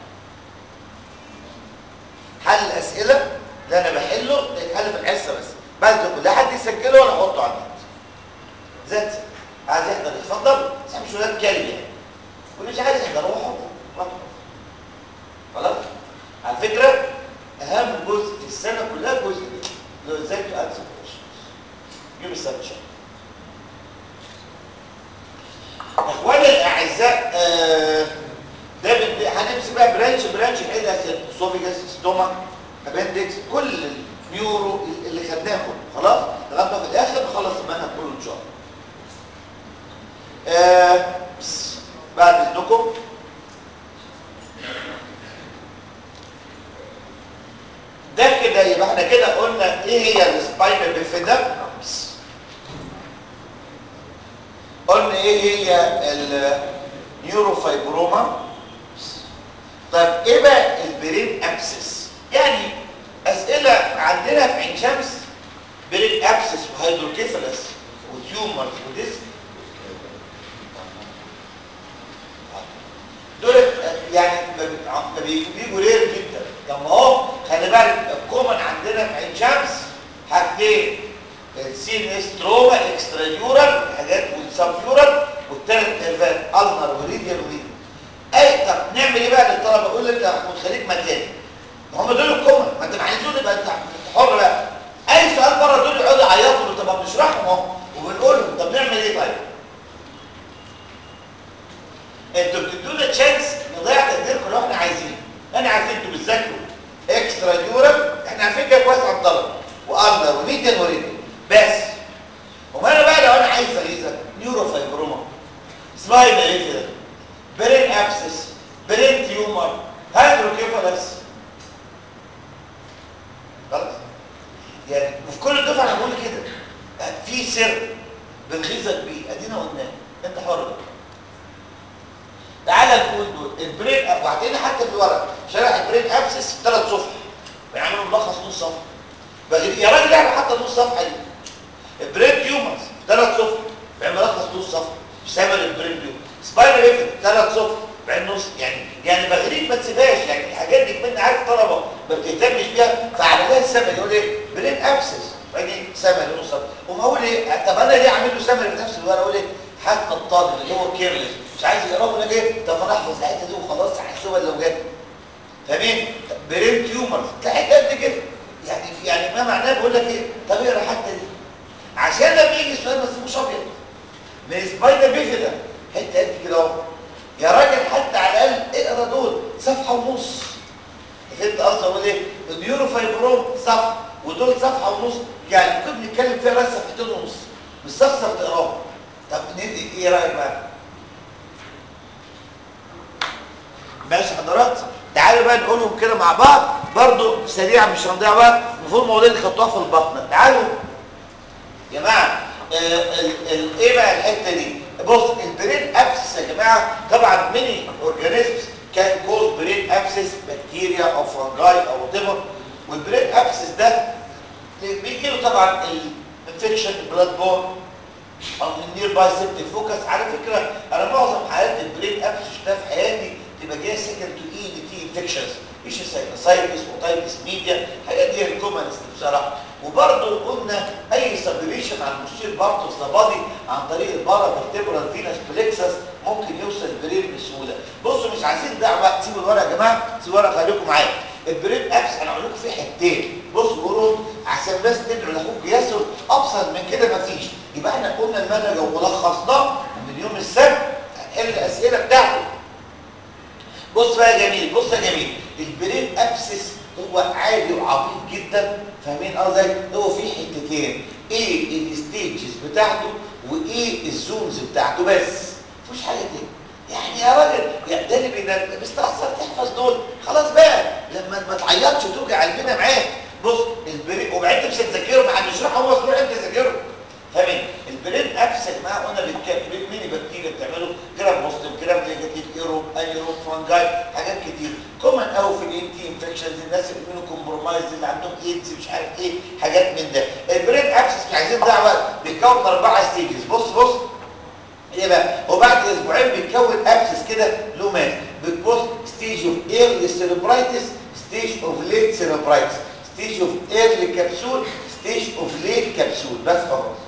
حل الاسئله اللي انا بحله ده يتحل في الحصه بس بعد كده لا حد يسجله ولا احطه على النت ذات عايز يحضر يتفضل بس مش ولاد كلب يعني واللي مش عايز يحضر هو حر خلاص على فكره اهم جزء في السنه كلها الجزء ده اللي هو ازاي تانسر يوم السبت ان شاء الله اخواني الاعزاء آه ده بن- هنمسك بقى برانش برانش نعيد اسوفيجاس ستومك ابندكس كل النيورو اللي خدناه كله خلاص لغايه ما في الاخر نخلص المنهج كله ان شاء الله آه بس بعد اذنكم ده كده يبقى احنا كده قلنا ايه هي السباينال بيفيدا قلنا ايه هي النيوروفايبروما طيب ايه بقى البرين ابسس يعني اسئله عندنا في عين شمس برين ابسس وهيدروكيفالس وتيومرز وديسك شمس حاجتين السي ان اس تروما اكسترا يورال حاجات والسب يورال والثلاث نيرفات النر وريديال وريديال اي طب نعمل ايه بقى للطلبه اقول لك يا محمود خليك مكاني هم دول الكومه ما انت عايزين يبقى انت حر بقى اي سؤال بره دول يقعدوا يعيطوا طب بنشرحهم اهو وبنقول لهم طب نعمل ايه طيب انتوا بتدونا تشانس نضيع تقديركم لو احنا عايزين انا عارفين انتوا بتذاكروا اكسترا يورال احنا عارفين كده كويس على الطلبه والنر وميديان وريديال بس وما انا بقى لو انا عايز اغيظك نيورو فايبروما سمايل ايه كده برين ابسس برين تيومر هيدروكيفالس خلاص يعني وفي كل الدفعه انا بقول كده في سر بنغيظك بيه ادينا قلناه انت حر بقى تعالى نقول دول البرين وبعدين حتى في الورق شرح البرين ابسس في ثلاث صفح بيعملوا ملخص نص صفحه بغير يا راجل اعمل حتى نص صفحه دي البرين تيومرز في ثلاث صفح بيعمل ملخص نص صفحه بسبب البرين تيومر سباينال ايفكت ثلاث صفح بعد نص يعني يعني بغريب ما تسيبهاش يعني الحاجات دي كمان عارف طلبه ما بتهتمش بيها فعلى لها السمر يقول ايه برين ابسس فاجي سمر نص صفحه وما اقول ايه طب انا ليه اعمل له سمر في نفس الورقه اقول ايه حتى الطالب اللي هو كيرلس مش عايز يقراه يقول لك ايه طب انا احفظ الحته دي وخلاص هحسبها لو جت فاهمين برين تيومرز تلاقي حته قد كده يعني يعني ما معناه بقول لك ايه طب اقرا حتى دي عشان لما يجي السؤال ما تسيبوش ابيض من سبايدر بيفيدا حته قد كده اهو يا راجل حتى على الاقل اقرا دول صفحه ونص فهمت قصدي اقول ايه النيورو فايبروم صفحه ودول صفحه ونص يعني ممكن نتكلم فيها بس صفحتين ونص مش صفحه تقراهم طب ايه رايك بقى ماشي حضرات تعالوا بقى نقولهم كده مع بعض برضو سريعا مش هنضيع وقت المفروض المواضيع اللي خدتوها في البطنه تعالوا يا جماعه ايه بقى الحته دي بص البرين ابسس يا جماعه طبعا ميني اورجانيزمز كان كوز برين ابسس بكتيريا او فانجاي او وات ايفر والبرين ابسس ده بيجي له طبعا الانفكشن بلاد بورن او من نير باي سيبتيك فوكس على فكره انا معظم حالات البرين ابسس شفتها في حياتي تبقى جايه سكند تو اي تي انفكشنز ايش ساينوسايتس وتايتس ميديا الحاجات دي الكومنست بصراحه وبرضه قلنا اي سبريشن على المشير بارتوس لبادي عن طريق البارا فيرتبرال فينس بليكسس ممكن يوصل البرين بسهوله بصوا مش عايزين ده وقت سيبوا الورقه يا جماعه سيبوا الورقه خليكم معايا البرين ابس انا هقول لكم فيه حتتين بصوا قولوا عشان بس تدعوا لاخوك ياسر ابسط من كده مفيش يبقى احنا قلنا المنهج ولخصناه ومن يوم السبت هنحل الاسئله بتاعته بص بقى يا جميل بص يا جميل البرين ابسس هو عادي وعبيط جدا فاهمين قصدي هو في حتتين ايه الستيجز بتاعته وايه الزونز بتاعته بس مفيش حاجه تاني يعني يا راجل يعني ده اللي بينا مستخسر تحفظ دول خلاص بقى لما ما تعيطش وتوجع قلبنا معاه بص البرين وبعدين مش هتذاكره ما حدش يشرحه هو تروح انت تذاكره فاهمين البرين ابس يا جماعه قلنا بتكلم ميني بكتيريا بتعمله جرام بوزيتيف جرام نيجاتيف ايروب انيروب فانجاي حاجات كتير كومن قوي في الان تي انفكشنز الناس اللي منهم كومبرومايز اللي عندهم ايدز مش عارف ايه حاجات من ده البرين ابس مش عايزين دعوه بيتكون من اربعه ستيجز بص بص ايه بقى وبعد اسبوعين بيتكون ابسس كده له مات بتبص ستيج اوف ايرلي سيربرايتس ستيج اوف ليت سيربرايتس ستيج اوف ايرلي كبسول ستيج اوف ليت كبسول بس خلاص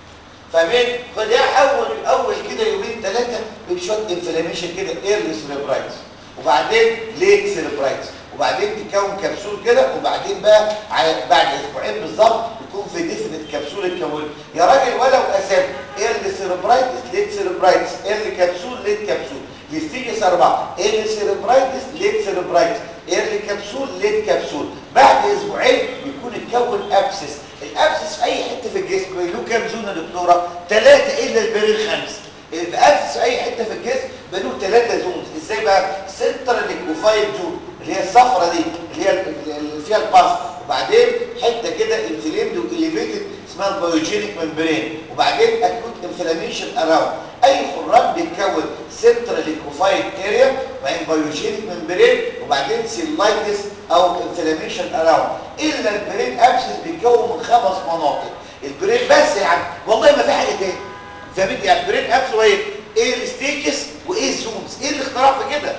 فاهمين فده اول اول كده يومين ثلاثه بشويه انفلاميشن كده ايرلي سيربرايتس وبعدين ليت سيربرايتس وبعدين تكون كبسول كده وبعدين بقى بعد اسبوعين بالظبط يكون في ديفنت كبسول اتكون يا راجل ولو اسامي ايرلي سيربرايتس ليت سيربرايتس ايرلي كبسول ليت كبسول يستيجس اربعه ايرلي سيربرايتس ليت سيربرايتس ايرلي كبسول ليت كبسول بعد اسبوعين يكون اتكون ابسس الابسس في اي حته في الجسم له كام زونه يا دكتوره ثلاثه الا البرين خمسه الابسس في اي حته في الجسم له ثلاثه زونز ازاي بقى سنترال ليكوفايد زون اللي هي الصفرة دي اللي هي اللي فيها الباس وبعدين حته كده انفليمد واليفيتد اسمها البيوجينيك ممبرين وبعدين اكوت انفلاميشن اراوند اي خراج بيتكون سنترال ليكوفايد اريا وبعدين بيوجينيك ممبرين وبعدين سيلايتس او انفلاميشن اراوند الا البرين ابسس بيتكون من خمس مناطق البرين بس يعني والله ما في حاجه تاني فاهمين يعني البرين ابس هو ايه ايه الستيجز وايه الزومز ايه الاختراع في كده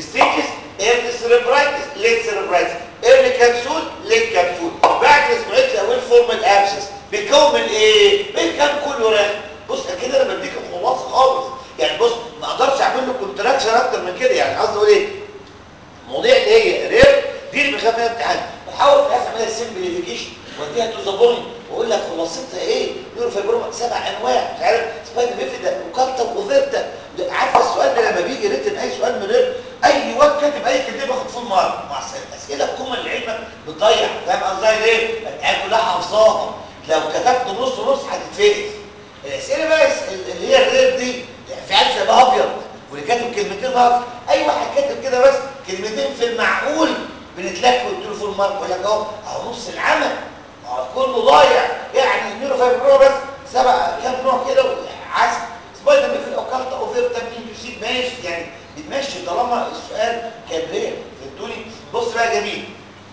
الستيجز ايرلي سيربرايتس ليت سيربرايتس ايرلي كبسول ليت كبسول بعد اسبوعين فورمال ابسس بيكون من ايه بالكام كله رخم بص كده انا بديك الخلاصه خالص يعني بص ما اقدرش اعمل له كونتراكشن اكتر من كده يعني قصدي اقول ايه المواضيع اللي هي رير دي اللي بخاف منها امتحان بحاول في اعملها سمبليفيكيشن واديها تو ذا بوينت واقول لك خلاصتها ايه نيورو فايبروما سبع انواع مش عارف سبايدر بيفيدا وكالتا وفيرتا عارف السؤال ده لما بيجي ريتن اي سؤال من رير اي واد كاتب اي كلمه باخد فول مارك مع اسئله الكومن لعلمك بتضيع فاهم قصدي ليه؟ العيال كلها حافظاها لو كتبت نص نص هتتفقس الاسئله بقى اللي هي الرير دي في عيال شبه ابيض واللي كاتب كلمتين غلط اي واحد كاتب كده بس كلمتين في المعقول بنتلك وقلت له فول مارك يقول لك اهو اهو نص العمل اهو كله ضايع يعني النيورو فايبرو بس سبع كام نوع كده عسل سبايدر بيفيد او كارتا او فيرتا بيجي ماشي يعني بتمشي طالما السؤال كان رير فهمتوني بص بقى جميل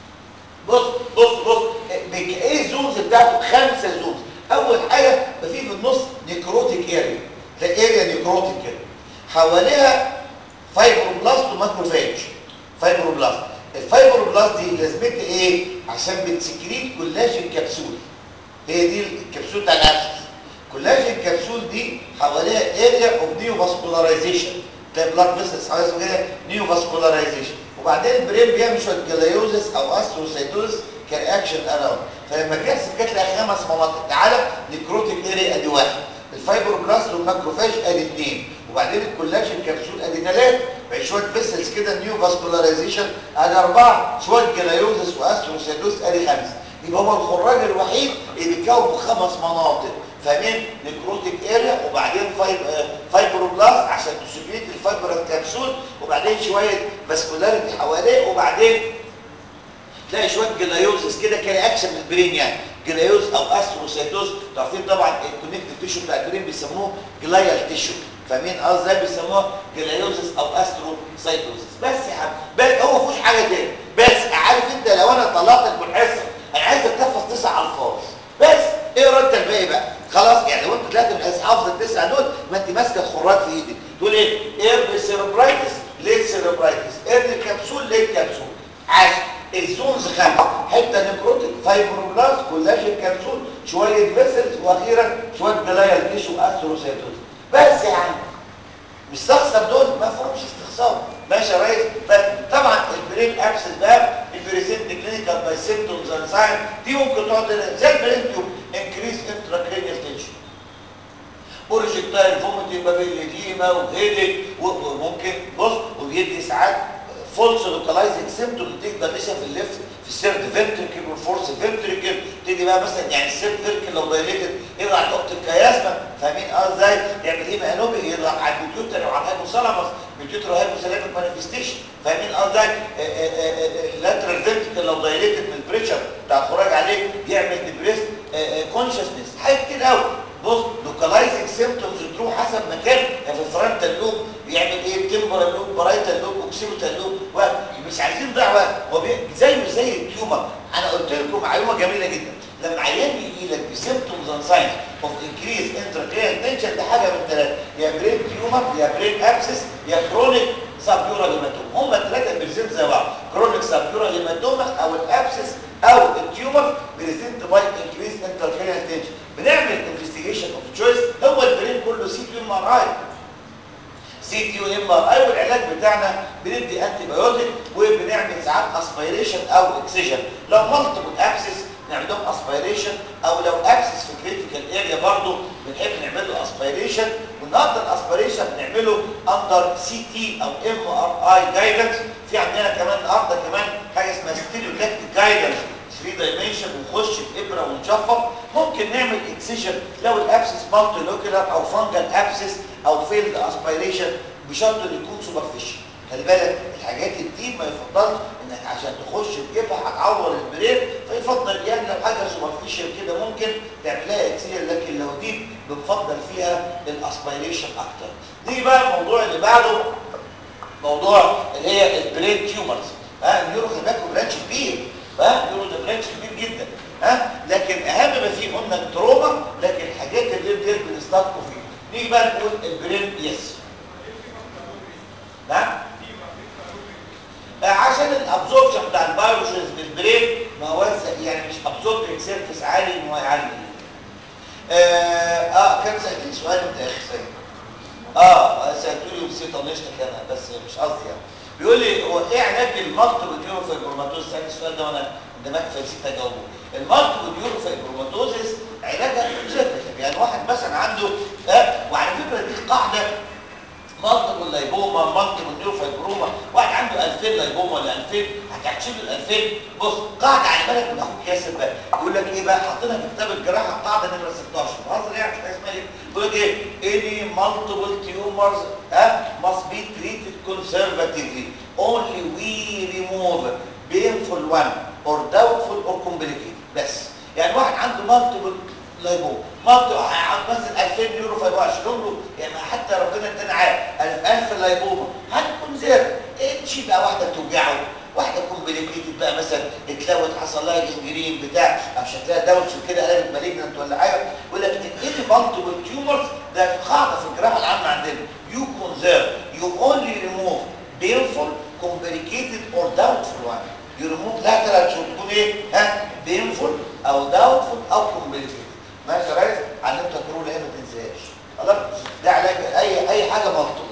بص بص بص ايه الزونز بتاعته خمسه زونز اول حاجه في في النص نيكروتيك اريا ده اريا نيكروتيك كده حواليها فايبروبلاست وماكروفاج فايبروبلاست الفايبروبلاست دي لازمتها ايه عشان بتسكريت كولاجين كبسول هي دي الكبسول بتاع الابسس كولاجين كبسول دي حواليها اريا اوف نيو فاسكولاريزيشن ده بلاد فيسلز حاجه اسمها كده نيو فاسكولاريزيشن وبعدين البرين بيعمل شويه جلايوزس او استروسايتوزس كرياكشن اراوند فلما تحسب كده تلاقي خمس مناطق تعالى نيكروتيك اريا ادي واحد الفايبروبلاست والماكروفاج ادي اثنين وبعدين الكولاجين كبسول ادي ثلاثه بقى شويه فيسلز كده نيو فاسكولاريزيشن ادي اربعه شويه جلايوزس واستروسايتوزس ادي خمسه يبقى هو الخراج الوحيد اللي بيتكون خمس مناطق فاهمين نيكروتيك اريا وبعدين فايب فايبروبلاست عشان تسكريت الفايبر كبسول وبعدين شويه فاسكولاريتي حواليه وبعدين تلاقي شويه جلايوزس كده كرياكشن من البرين يعني جلايوز او استروسايتوز عارفين طبعا الكونكتيف تيشو بتاع البرين بيسموه جلايال تيشو فاهمين قصدي ازاي بيسموها جلايوزس او استروسايتوزس بس يا حبيبي بس هو ما فيهوش حاجه تاني بس عارف انت لو انا طلعتك من الحصه انا عايزك تحفظ تسع الفاظ بس اقرا انت الباقي بقى خلاص يعني لو انت طلعت من الحصه حافظ التسعه دول ما انت ماسكه الخراج في ايدك تقول ايه ايرلي سيربرايتس ليت سيربرايتس ايرلي كبسول ليت كبسول عاش الزونز خمسه حته نيكروتيك فايبروبلاست كولاجين كبسول شويه فيسلز واخيرا شويه جلايال تيشو استروسايتوز بس يا عم مستخسر دول ما فيهمش استخسار ماشي يا ريس طبعا البرين ابسس بقى البريزنت كلينيكال باي سيمبتومز اند ساين دي ممكن تقعد زي البرين تيوب انكريز انتراكرينيال تنشن بروجكتايل فوميتنج بابيليديما وهيدك وممكن بص وبيدي ساعات فولس لوكالايزنج سيمبتوم تيجي دايليشن في الليفت في السيرد فينتريكل والفورس فينتريكل تيجي بقى مثلا يعني السيرد فينتريكل لو دايليتد يضغط على الاوبتيك كياسما فاهمين اه ازاي يعمل ايه مانوبي يضغط على البيوتر وعلى الهايبوثالاموس بيوتر وهايبوثالاميك مانيفستيشن فاهمين اه ازاي اللاترال فينتريكل لو دايليتد من البريشر بتاع الخراج عليه يعمل ديبريس كونشسنس حاجات كتير قوي بص لوكالايزنج سيمبتومز تروح حسب مكان يعني في الفرونتال لوب بيعمل ايه تمبرال لوب برايتال لوب اوكسيبيتال لوب وقت مش عايزين نضيع وقت هو زيه زي التيومر انا قلت لكم معلومه جميله جدا لما عيان بيجي لك بسيمبتومز اند ساينز اوف انكريز انتراكريال تنشن ده حاجه من ثلاثه يا برين تيومر يا برين ابسس يا كرونيك سابيورال هيماتوما هم الثلاثه بريزنت زي بعض كرونيك سابيورال هيماتوما او الابسس او التيومر بريزنت باي انكريز انتراكريال تنشن بنعمل انفستيجيشن اوف تشويس هو البرين كله سي تي ام ار اي سي تي ام ار اي والعلاج بتاعنا بندي انتي بايوتيك وبنعمل ساعات اسبيريشن او اكسجن لو مالتيبل ابسس نعمل لهم اسبيريشن او لو ابسس في كريتيكال اريا برضه بنحب نعمل له اسبيريشن والنهارده الاسبيريشن بنعمله اندر سي تي او ام ار اي جايدنس في عندنا كمان النهارده كمان حاجه اسمها ستيريوتاكتيك جايدنس 3 دايمنشن ونخش بابره ونشفط ممكن نعمل اكسجن لو الابسس مالتي لوكيلر او فانجل ابسس او فيلد اسبيريشن بشرط انه يكون سوبرفيشال خلي بالك الحاجات دي ما يفضلش انك عشان تخش تجيبها هتعور البرين فيفضل يعني لو حاجه سوبرفيشال كده ممكن تعملها اكسير لكن لو دي بنفضل فيها الاسبيريشن اكتر نيجي بقى الموضوع اللي بعده موضوع اللي هي البرين تيومرز ها النيورو خلي بالكم برانش كبير ها النيورو ده برانش كبير جدا ها لكن اهم ما فيه قلنا التروما لكن الحاجات اللي دي بنستلقوا فيه نيجي بقى نقول البرين يس نعم عشان الابزوربشن بتاع الفيروسز بالبرين ما هو يعني مش ابزوربنج سيرفيس عالي ان هو يعلي اه, آه كان سالتني سؤال انت يا اخي سيد اه سالتوني ونسيت طنشتك انا بس مش قصدي يعني بيقول لي هو ايه علاج المالتيبل نيوروفايبروماتوز سالني السؤال ده وانا دماغي فنسيت اجاوبه المالتيبل نيوروفايبروماتوزس علاجها كونسرفتيف يعني واحد مثلا عنده آه وعلى فكره دي قاعده مالتيبل لايبوما مالتيبل نيوروفايبروما واحد عنده 2000 لايبوما ولا 2000 هتحسب له ال 2000 بص قاعده على بالك من اخوك ياسر بقى يقول لك ايه بقى حاطينها في كتاب الجراحه قاعده نمره 16 بهزر يعني مش اسمها ايه يقول لك ايه any multiple tumors uh, must be treated conservatively only we remove painful one or doubtful or complicated بس يعني واحد عنده multiple لايبوما منطق هيقعد مثلا 2000 يورو فيبقى اشيلهم له يعني حتى ربنا ادانا عارف 1000 لايبوما هتكون زر تشيل بقى واحده بتوجعه واحده كومبليكيتد بقى مثلا اتلوت حصل لها جنجرين بتاع او شكلها داوتش وكده قلبت مالجنت ولا حاجه يقول لك ايه مالتيبل تيومرز ده قاعده في الجراحه العامه عندنا يو كونزيرف يو اونلي ريموف بينفول كومبليكيتد اور داوتفول وان يو ريموف لا ثلاث شهور تكون ايه ها بينفول او داوتفول او كومبليكيتد ماشي يا ريس علمتك رول ايه ما تنساش خلاص ده علاج اي اي حاجه مطلوبه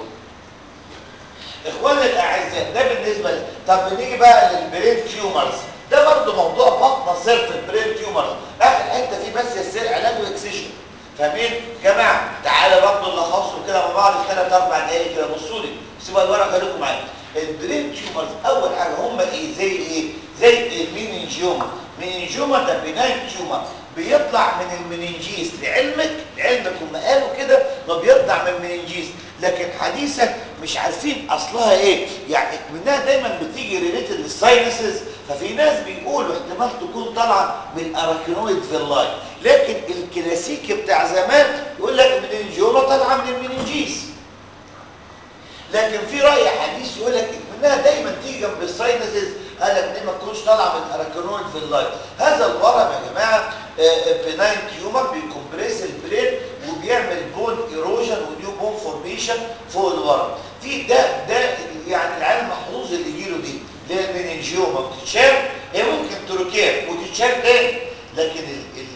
اخواني الاعزاء ده بالنسبه لي طب بنيجي بقى للبرين تيومرز ده برضه موضوع بطنه صرف البرين تيومرز اخر حته فيه بس يصير علاج واكسجن فاهمين جماعه تعالى برضه نلخصه كده مع بعض في ثلاث اربع دقايق كده بصوا لي سيبوا الورقه خليكم معايا البرين تيومرز اول حاجه هم ايه زي ايه زي المينينجيوما المينينجيوما ده بناين تيومر بيطلع من المننجيس لعلمك لعلمك هم قالوا كده انه بيطلع من المننجيس لكن حديثا مش عارفين اصلها ايه يعني منها دايما بتيجي ريليتد للساينسز ففي ناس بيقولوا احتمال تكون طالعه من الاراكينويد فيلاي لكن الكلاسيكي بتاع زمان يقول لك المننجيوما طالعه من المننجيس لكن في راي حديث يقول لك منها دايما تيجي جنب الساينسز قال لك دي ما تكونش طالعه من الاراكينويد فيلاي هذا الورم يا جماعه بناين تيومر بيكمبريس البرين وبيعمل بون ايروجن ونيو بون فورميشن فوق الورم في ده ده يعني العيال المحظوظ اللي يجي له دي اللي هي المننجيوما بتتشال هي ممكن تروكير وتتشال تاني لكن ال ال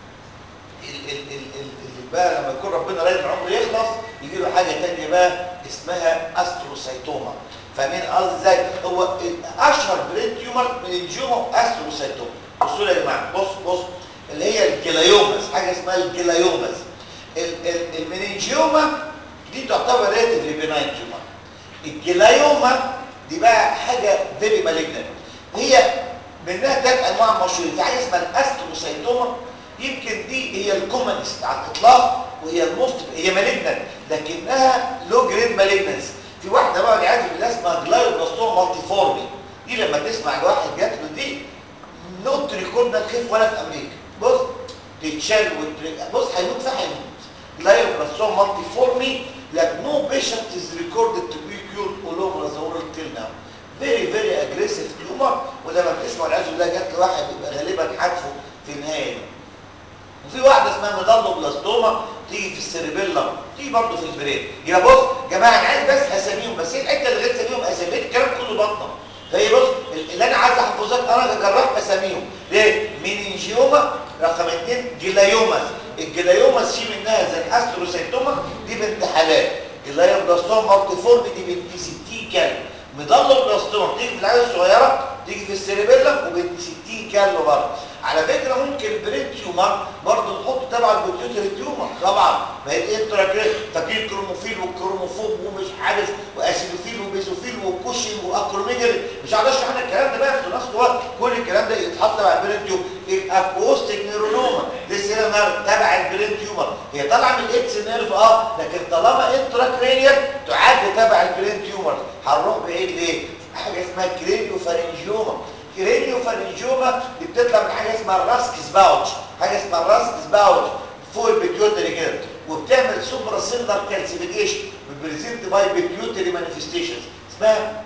ال ال ال ال ال بقى لما يكون ربنا رايد العمر يخلص يجي له حاجه ثانيه بقى اسمها استروسايتوما فاهمين قصدي ازاي هو اشهر برين تيومر مننجيوما واستروسايتوما بصوا يا جماعه بص بص اللي هي الجلايوماس حاجه اسمها الجلايوماس المننجيوما دي تعتبر ريتيفلي بناين تيومر الجلايوما دي بقى حاجه فيري مالجنت هي منها ثلاث انواع مشهورين في حاجه اسمها الاستروسايتوما يمكن دي هي الكومنست على الاطلاق وهي الموست هي مالجنت لكنها لو جريد مالجنس في واحده بقى والعياذ بالله اسمها جلايوبلاستوما مالتيفورمي دي لما تسمع الواحد جات له دي نوت ريكورد تخف ولا في امريكا بص تتشال وتريك بص هيموت في هيموت glioblastoma multiforme like no patient is recorded to be cured all over the world till now very very aggressive tumor ولما بتسمع العياذ بالله جات لواحد يبقى غالبا حتفه في النهايه وفي واحده اسمها ميدالوبلاستوما تيجي في السيربيلم تيجي برضه في البرين يبقى بص جماعه انا عايز بس اساميهم بس هي الحته اللي غير اساميهم اسامي الكلام كله بطنه فهي بص اللي انا عايز احفظك انا كجراح اساميهم ليه مينينجيوما رقم اثنين جلايوماس الجلايوماس في منها زي الاستروسايتوما دي بنت حلال جلايوبلاستوما مالتيفورم دي بنت 60 كلمه ميدالوبلاستوما بتيجي في العيال الصغيره تيجي في السيربيلم وبنت 60 كلمه برضه على فكره ممكن البرين تيومر برضه نحط تبع البيوتيوتري تيومر طبعا ما هي الانتراكريت فاكرين كروموفيل والكروموفوب ومش عارف واسيدوفيل وبيزوفيل وكوشن واكروميجري مش هقدر اشرح لك الكلام ده بقى في نفس الوقت كل الكلام ده يتحط تبع البرين تيومر الاكوستيك نيرونوما دي سيلنر تبع البرين تيومر هي طالعه من الاكس نيرف اه لكن طالما انتراكرينيال تعد تبع البرين تيومر هنروح بعيد ليه؟ حاجه اسمها كرينيو فارنجيوما كرينيو فارنجيوما دي بتطلع من حاجه اسمها الراسكس باوتش حاجه اسمها الراسكس باوتش فوق البيتيوتري كده وبتعمل سوبرا سيلر كالسيفيكيشن بريزنت باي بيتيوتري مانيفستيشنز اسمها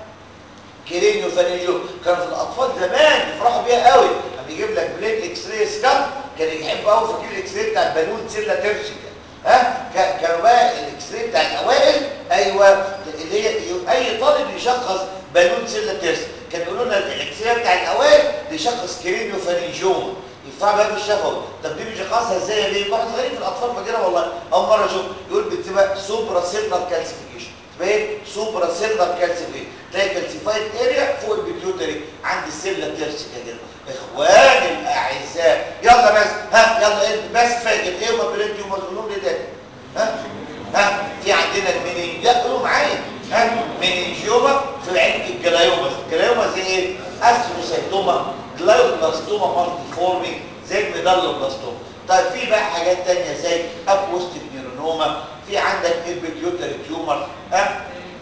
كرينيو فارنجيوما كانوا في الاطفال زمان يفرحوا بيها قوي لما يجيب لك بلين اكس راي سكان كان يحب قوي فاكر الاكس راي بتاع البالون سيلا تيرشيكا ها كانوا بقى الاكس راي بتاع الاوائل ايوه اللي هي اي طالب يشخص بالون سيلا تيرس كان يقولوا لنا الاكسيه بتاع الاوائل بيشخص كرينيو فارنجيوما ينفع بقى في الشفوي طب دي بيشخصها ازاي يا بيه واحد صغير في الاطفال فاكرها والله اول مره اشوف يقول بتبقى سوبرا سيلر كالسيفيكيشن تبقى ايه سوبرا سيلر كالسيفيكيشن تلاقي كالسيفايد اريا فوق البيتيوتري عند السيلة ترسكه كده اخواني الاعزاء يلا بس ها يلا ايه بس فاكر ايه وما بريد يوم مظلوم ليه ده ها ها في عندنا المينين لا قولوا معايا ها مينينجيوما في علم الجلايوما الجلايوما زي ايه استروسايتوما جلايوبلاستوما مالتيفورمي زي الميدالوبلاستوما طيب في بقى حاجات تانية زي اكوستيك نيرونوما في عندك البيتيوتري تيومر ها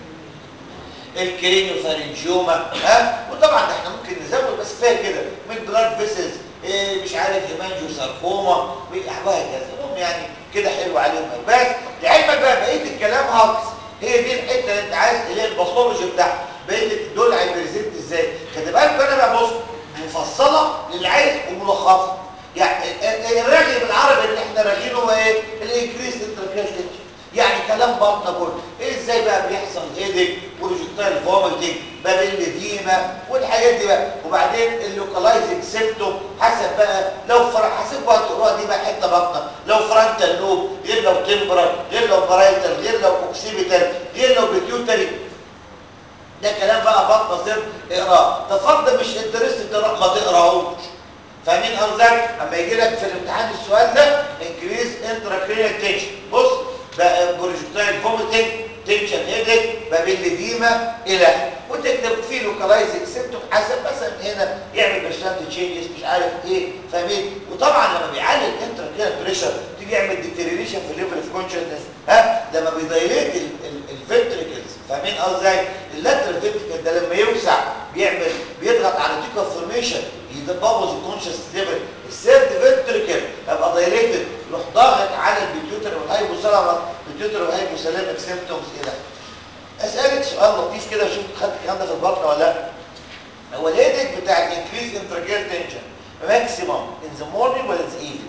الكرينيو فارنجيوما ها وطبعا ده احنا ممكن نزود بس فيها كده من بلاد فيسلز إيه مش عارف هيمانجيو ساركوما وهكذا المهم يعني كده حلو عليهم بس لعلمك بقى بقيه الكلام هاكس هي دي الحته اللي انت عايز اللي هي الباثولوجي بتاعها بقيه دول هيبريزنت ازاي خلي بالك انا بقى بص مفصله للي عايز وملخصه يعني الرغي بالعربي اللي احنا راغينه هو ايه الانكريس انتركال يعني كلام بطنه كله إيه ازاي بقى بيحصل هيدك بروجكتايل فوميتنج بابيل ديما والحاجات دي بقى وبعدين اللوكالايزنج سيمتوم حسب بقى لو فر... حسب بقى تقراها دي بقى حته بطنه لو فرانتال لوب غير لو تمبرال غير لو بارايتال غير لو اوكسيبيتال غير لو بيتيوتري ده كلام بقى بطنه سر اقراه تفضل مش انترست تقرا ما تقراهوش فاهمين قصدك اما يجي لك في الامتحان السؤال ده انكريز انتراكرينال تنشن بص بقى بروجكتايل فوميتنج تنشن هيدك بابيليديما الى وتكتب فيه لوكالايزنج سيمتوم حسب مثلا هنا يعمل بيرسنت تشينجز مش عارف ايه فاهمين وطبعا لما بيعلي الانتراكرينال بريشر تيجي يعمل ديتيريشن في الليفل اوف كونشسنس ها لما بيدايليت الفنتريكلز فاهمين قصدي اللاترال فنتريكل ده لما يوسع بيعمل بيضغط على تيكا فورميشن يبوظ الكونشس ليفل الثيرد فنتريكل يبقى دايليتد يروح ضاغط على البيتيوتري والهايبوثالامس البيتيوتري والهايبوثالاميك سيمبتومز الى اسالك سؤال لطيف كده شوف خدت الكلام ده في البطن ولا لا هو الهيدك بتاع الانكريز انتراجيال تنشن ماكسيمم ان ذا مورنينج ولا ذا ايفنينج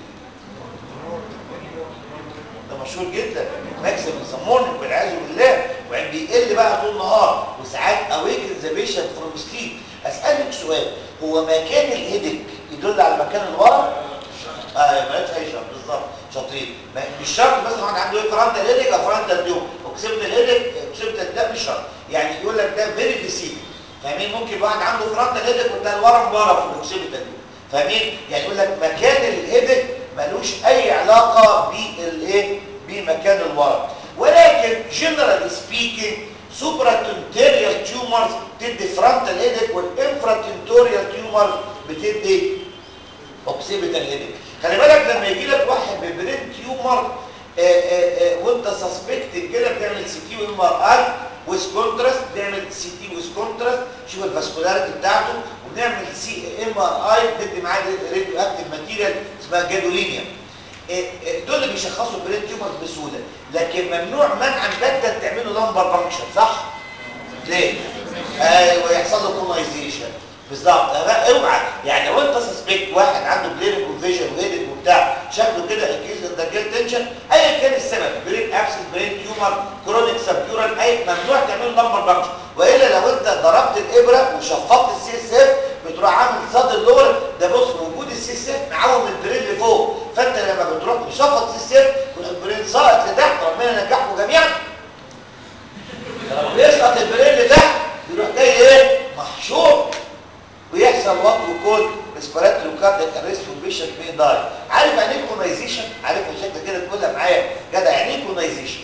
ده مشهور جدا ماكسيمم ذا مورنينج والعياذ بالله وبعدين بيقل بقى طول النهار وساعات اويكن ذا بيشنت فروم سليب اسالك سؤال هو مكان الهيدك يدل على مكان الورم اه ما اي شرط بالظبط شاطرين مش شرط بس واحد عنده ايه فرانتال هيدك او فرانتال تيوم وكسبت الهيدك كسبت ده مش شرط يعني يقول لك ده فيري فيسيل فاهمين ممكن واحد عنده فرانتال هيدك وده الورم ورا في الاوكسيبيتال فاهمين يعني يقول لك مكان الهيدك ملوش اي علاقه بالايه بمكان الورم ولكن جنرال سبيكينج سوبراتنتوريال تيومرز بتدي فرونتال هيدك والانفراتنتوريال تيومرز بتدي اوكسيبيتال هيدك خلي بالك لما يجي لك واحد ببرين تيومر آآ آآ وانت سسبكت كده بتعمل سي تي وام ار اي ويز كونتراست بنعمل سي تي ويز كونتراست شوف الفاسكولاريتي بتاعته وبنعمل سي ام ار اي بتدي معاه راديو اكتيف ماتيريال اسمها جادولينيا دول اللي بيشخصوا البرين تيومر بسهوله لكن ممنوع منعا باتا تعملوا لمبر فانكشن صح ليه ايوه يحصل له كولونايزيشن بالظبط اوعى يعني لو انت سسبكت واحد عنده بليرنج كونفيجن وهيدك وبتاع شكله كده انكريز اندرجيل تنشن ايا كان السبب برين ابسس برين تيومر كرونيك سبيورال اي ممنوع تعمل لمبر فانكشن والا لو انت ضربت الابره وشفطت السي اس اف بتروح عامل صاد اللور ده بص وجود السي اس اف معوم البرين لفوق فانت لما بتروح مشفط السي اس اف البرين ساقط لتحت ربنا ينجحكم جميعا لما بيسقط البرين لتحت يروح جاي ايه محشور ويحصل وات وكول ريسبيراتوري وكاردياك اريست والبيشنت مي داي عارف يعني ايه كونايزيشن عارف شكل كده تقولها معايا جدع يعني ايه كونايزيشن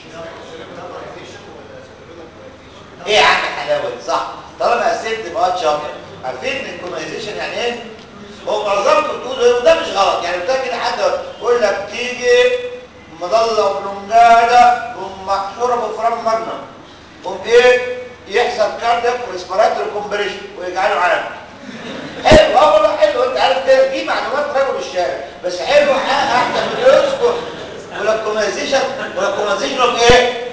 ايه يا عم حلاوه صح طالما قسمت بقى شاطر عارفين ان الكونايزيشن يعني ايه هو معظمكم بتقولوا ايه وده مش غلط يعني بتاع كده حد يقول لك تيجي مضله وبلونجاده ومحشوره بفرام مجنم قوم ايه يحصل كاردياك وريسبيراتوري كومبريشن ويجعله عام حلو اه والله حلو انت عارف كده دي معلومات رجل الشارع بس حلو احسن من يسكت ولا كومنايزيشن ولا كومنايزيشن اوف ايه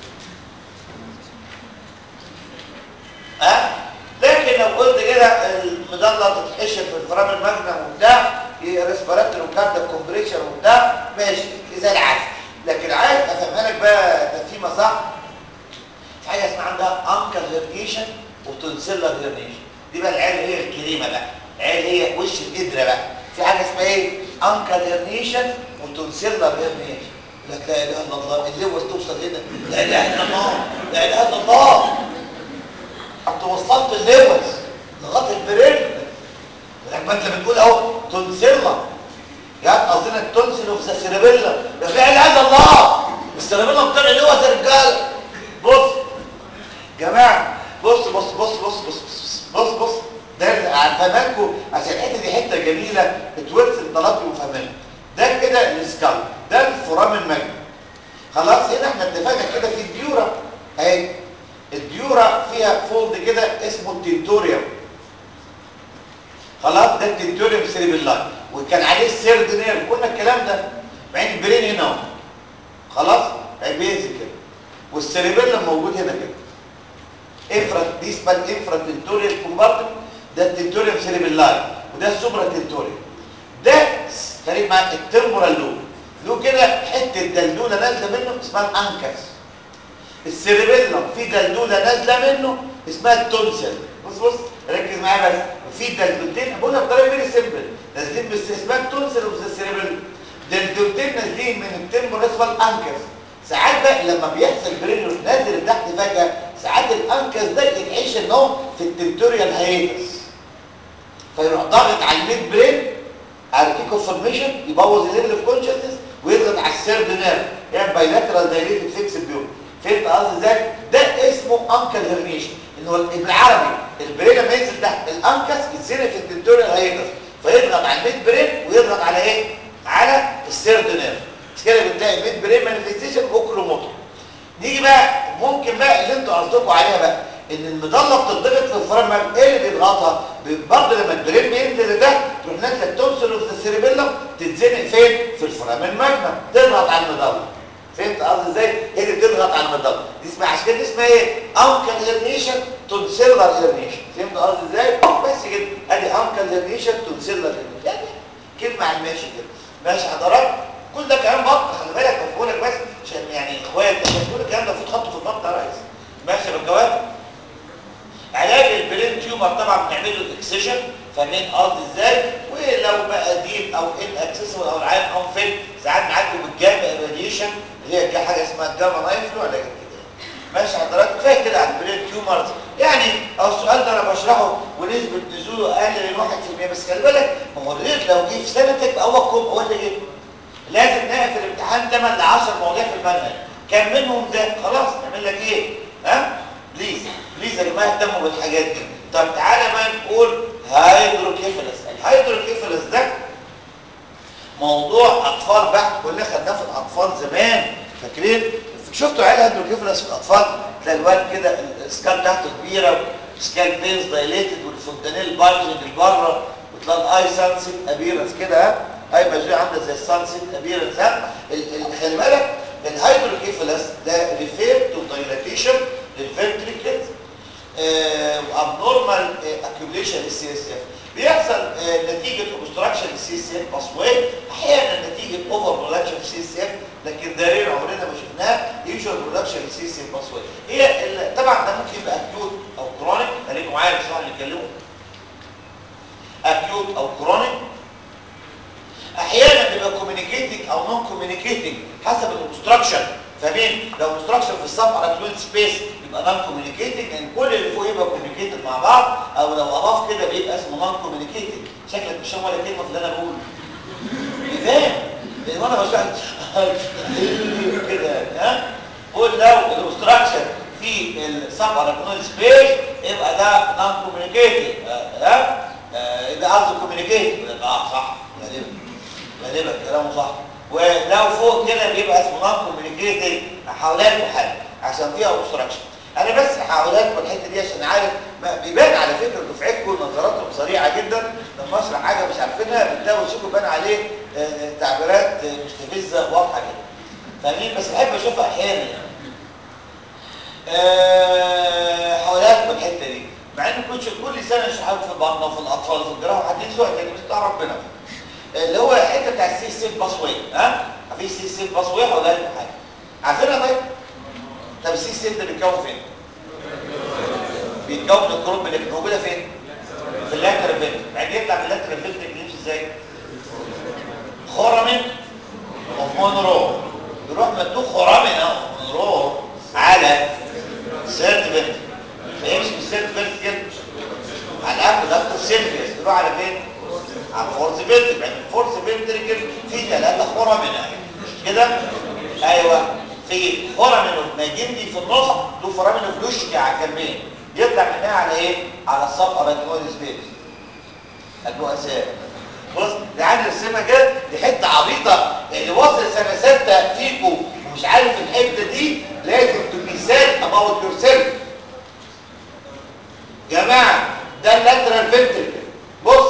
ها لكن لو قلت كده المضله تتحشر في الفرام المجنم وبتاع ريسبيراتوري وكاردياك كومبريشن وبتاع ماشي زي العسل لكن عايز افهمها لك بقى تفهيمه صح في حاجه اسمها عندها انكل هيرنيشن وتنسلر هيرنيشن دي بقى العيال هي الكريمه بقى العيال هي وش القدره بقى في حاجه اسمها ايه انكل هيرنيشن وتونسيلر هيرنيشن لا لا اله الا الله اللي توصل هنا لا اله الا الله لا اله الا الله انت وصلت اللوز لغايه البريل لما انت بتقول اهو تونسيلا يعني قصدنا التونسل اوف ذا سيربيلا ده في علاج الله السيربيلا بتاع اللوز يا رجاله بص جماعه بص بص بص بص بص بص بص بص ده هفهمكم عشان الحته دي حته جميله بتورث الطلبي وفهمها ده كده السكال ده الفرام المجد خلاص هنا احنا اتفقنا كده في الديورا اهي الديورا فيها فولد كده اسمه التنتوريوم خلاص ده التنتوريوم سيريبيلاي وكان عليه السيرد نيرف قلنا الكلام ده مع ان البرين هنا اهو خلاص يعني بينزل كده والسيريبيلم موجود هنا كده افرد دي اسمها الانفرا تنتوريال كومبارتمنت ده التنتوريوم سيريبيلاي وده السوبرا تنتوريوم ده خليك معاك الترمورال لوب له كده حته دلدوله نازله منه اسمها الانكس السيريبيلم في دلدوله نازله منه اسمها التونسل بص بص ركز معايا بس في دلدولتين بقولها بطريقه فيري سيمبل نازلين بس اسمها التونسل اوف ذا سيريبيلم دلدولتين نازلين من التمبر اسمها الانكس ساعات بقى لما بيحصل برينيوس نازل لتحت فجاه ساعات الانكس ده يتعيش ان هو في التنتوريال هيتس فيروح ضاغط على الميد برين على الكيكو فورميشن يبوظ الليفل اوف كونشسنس ويضغط على السيرد نيرف يعني بايلاترال دايليتد فيكس بيوم فهمت قصدي ازاي ده اسمه انكل هيرنيشن اللي هو بالعربي البرين لما ينزل تحت الانكس يتزنق في التنتوريال هيتس فيضغط على الميد برين ويضغط على ايه على السيرد نيرف مش كده بتلاقي الميد برين مانيفستيشن اوكلوموتور نيجي بقى ممكن بقى اللي انتوا قصدكم عليها بقى ان المضله بتضغط في الفرامل ايه اللي بيضغطها برضه لما البرين بينزل لتحت تروح نازله التونسل اوف ذا سيريبيلم تتزنق فين في الفرامل ماجنا تضغط على المضله فهمت قصدي ازاي هي اللي بتضغط على المضله دي اسمها عشان كده اسمها ايه انكل هيرنيشن تونسيلر هيرنيشن فهمت قصدي ازاي بس كده ادي انكل هيرنيشن تونسيلر هيرنيشن يعني كلمه على الماشي كده ماشي حضرتك كل ده كلام بط خلي بالك بقولك بس عشان يعني اخوات لما تقول الكلام ده المفروض تحطه في البط يا ريس ماشي يا بالجواب علاج البرين تيومر طبعا بنعمل له اكسجن فاهمين قصدي ازاي ولو بقى ديب او ان اكسسبل او العين او فين ساعات بنعالجه بالجاما راديشن اللي هي حاجه اسمها الجاما نايف ولا كده ماشي حضرتك كفايه كده على البرين تيومرز يعني او السؤال ده انا بشرحه ونسبه نزوله اقل من 1% بس خلي بالك ما هو الريت لو جه في سنتك اول كوم هو اللي جه لازم نقفل الامتحان 8 ل 10 مواضيع في المنهج كم منهم ده خلاص نعمل لك ايه ها بليز بليز يا جماعه اهتموا بالحاجات دي طب تعالى بقى نقول هيدروكيفالس الهيدروكيفالس ده موضوع اطفال بحت كلنا خدناه في الاطفال زمان فاكرين شفتوا عيال هيدروكيفالس في الاطفال تلاقي الواد كده السكال بتاعته كبيره سكال بيز دايليتد والفونتانيل بايجنج لبره وتلاقي الاي سانسيت ابيرنس كده ها اي مجموعه عامله زي السانسيت ابيرنس ها خلي بالك الهيدروكيفالس ده ريفير تو دايلاتيشن للفنتريكلز وابنورمال اكيوميليشن للسي اس اف بيحصل آه نتيجه اوبستراكشن للسي اس اف باسواي احيانا نتيجه اوفر برودكشن للسي اس اف لكن ده رير عمرنا ما شفناه يوجوال برودكشن للسي اس اف باسواي هي طبعا ده ممكن يبقى اكيوت او كرونيك خليكم معايا بس اللي يتكلموا اكيوت او كرونيك احيانا بيبقى كوميونيكيتنج او نون كوميونيكيتنج حسب الاوبستراكشن فاهمين لو اوبستراكشن في السب اركتويد سبيس يبقى نون كوميونيكيتنج لان كل اللي فوق يبقى كوميونيكيتد مع بعض او لو اضاف كده بيبقى اسمه نون كوميونيكيتنج شكلك مش فاهم ولا كلمه في اللي انا بقوله فاهم لان وانا بشرح كده ها قول لو الاوبستراكشن في السب اركتويد سبيس يبقى ده نون كوميونيكيتنج ها يبقى قصده كوميونيكيتنج اه صح غالبا غالبا كلامه صح ولو فوق كده بيبقى اسمه نون كوميونيكيتنج محاولات وحل عشان فيها اوبستراكشن انا بس هقول لكم الحته دي عشان عارف بيبان على فكره دفعتكم نظراتهم سريعه جدا لما اشرح حاجه مش عارفينها بتلاقوا وشكم بان عليه تعبيرات مستفزه واضحه جدا فاهمين بس بحب اشوفها احيانا يعني حاولات الحته دي مع ان كنت كل سنه اشرحها في البطنه وفي الاطفال وفي الجراحه وحدين سؤال تاني بس بتاع ربنا اللي هو الحته بتاع السي سيل باسوي ها في سي سيل باسوي هقول لكم حاجه عارفينها طيب طب السي سيل ده بيتكون فين بيتكون من الكروب اللي موجوده فين في اللاترال فنتريكل بعدين يطلع من اللاترال فنتريكل يمشي ازاي خرمن اوف مونرو يروح مدوه خرمن اوف مونرو على سيرت فنتريكل فيمشي من السيرت فنتريكل على الأب دكتور سيلفيوس يروح على فين؟ على الفورس فنتريكل يعني الفورس فنتريكل في ثلاثة خرمن اهي مش كده؟ ايوه في خرمن ماجندي في النص له فرامن فلوشكي على الجنبين يطلع منها على ايه؟ على الصف اراكنويد سبيس المؤسسات بص تعالى نرسمها كده دي حته عبيطه اللي وصل سنه سته فيكو ومش عارف الحته دي لازم تبيسات اباوت يور سيلف جماعه ده اللاترال فنتركل بص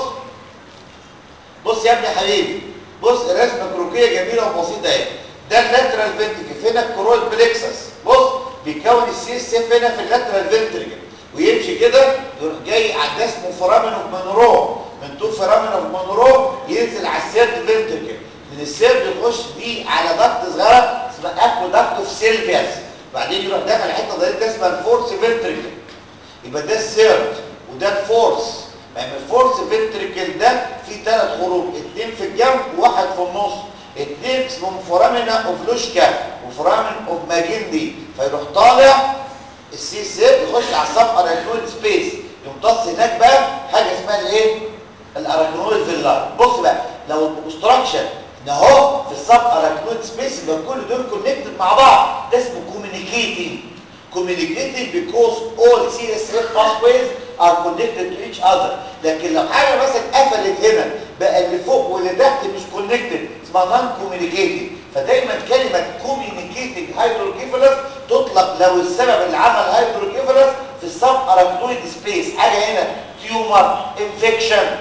بص يا ابني يا حبيبي بص رسمه كروكيه جميله وبسيطه اهي ده اللاترال فنتركل هنا الكرول بليكسس بص بيكون السي اس اف هنا في اللاترال فنتركل ويمشي كده يروح جاي على ده اسمه فرامن اوف مونرو من طول فرامن اوف مونرو ينزل على السيرد فنتركل من السيرد يخش دي على ضغط صغيره اسمها اكو ضغط اوف سيلفياس بعدين يروح داخل الحته ضيقه اسمها الفورس فنتركل يبقى ده السيرد وده الفورس يعني الفورس فنتركل ده فيه ثلاث خروج اثنين في الجنب وواحد في النص اثنين اسمهم فرامنا اوف لوشكا وفرامن اوف ماجندي فيروح طالع السي سير يخش على السب اراكنويد سبيس يمتص هناك بقى حاجه اسمها الايه الاراكنويد فيلار بص بقى لو الاوبستراكشن ان اهو في السب اراكنويد سبيس يبقى كل دول كونكتد مع بعض ده اسمه كوميونيكيتنج communicating because all CSF pathways are connected to each other لكن لو حاجة مثلا قفلت هنا بقى اللي فوق واللي تحت مش connected اسمها non communicating فدايما كلمة communicating hydrocephalus تطلق لو السبب اللي عمل hydrocephalus في السب اراكنويد سبيس حاجة هنا تيومر انفكشن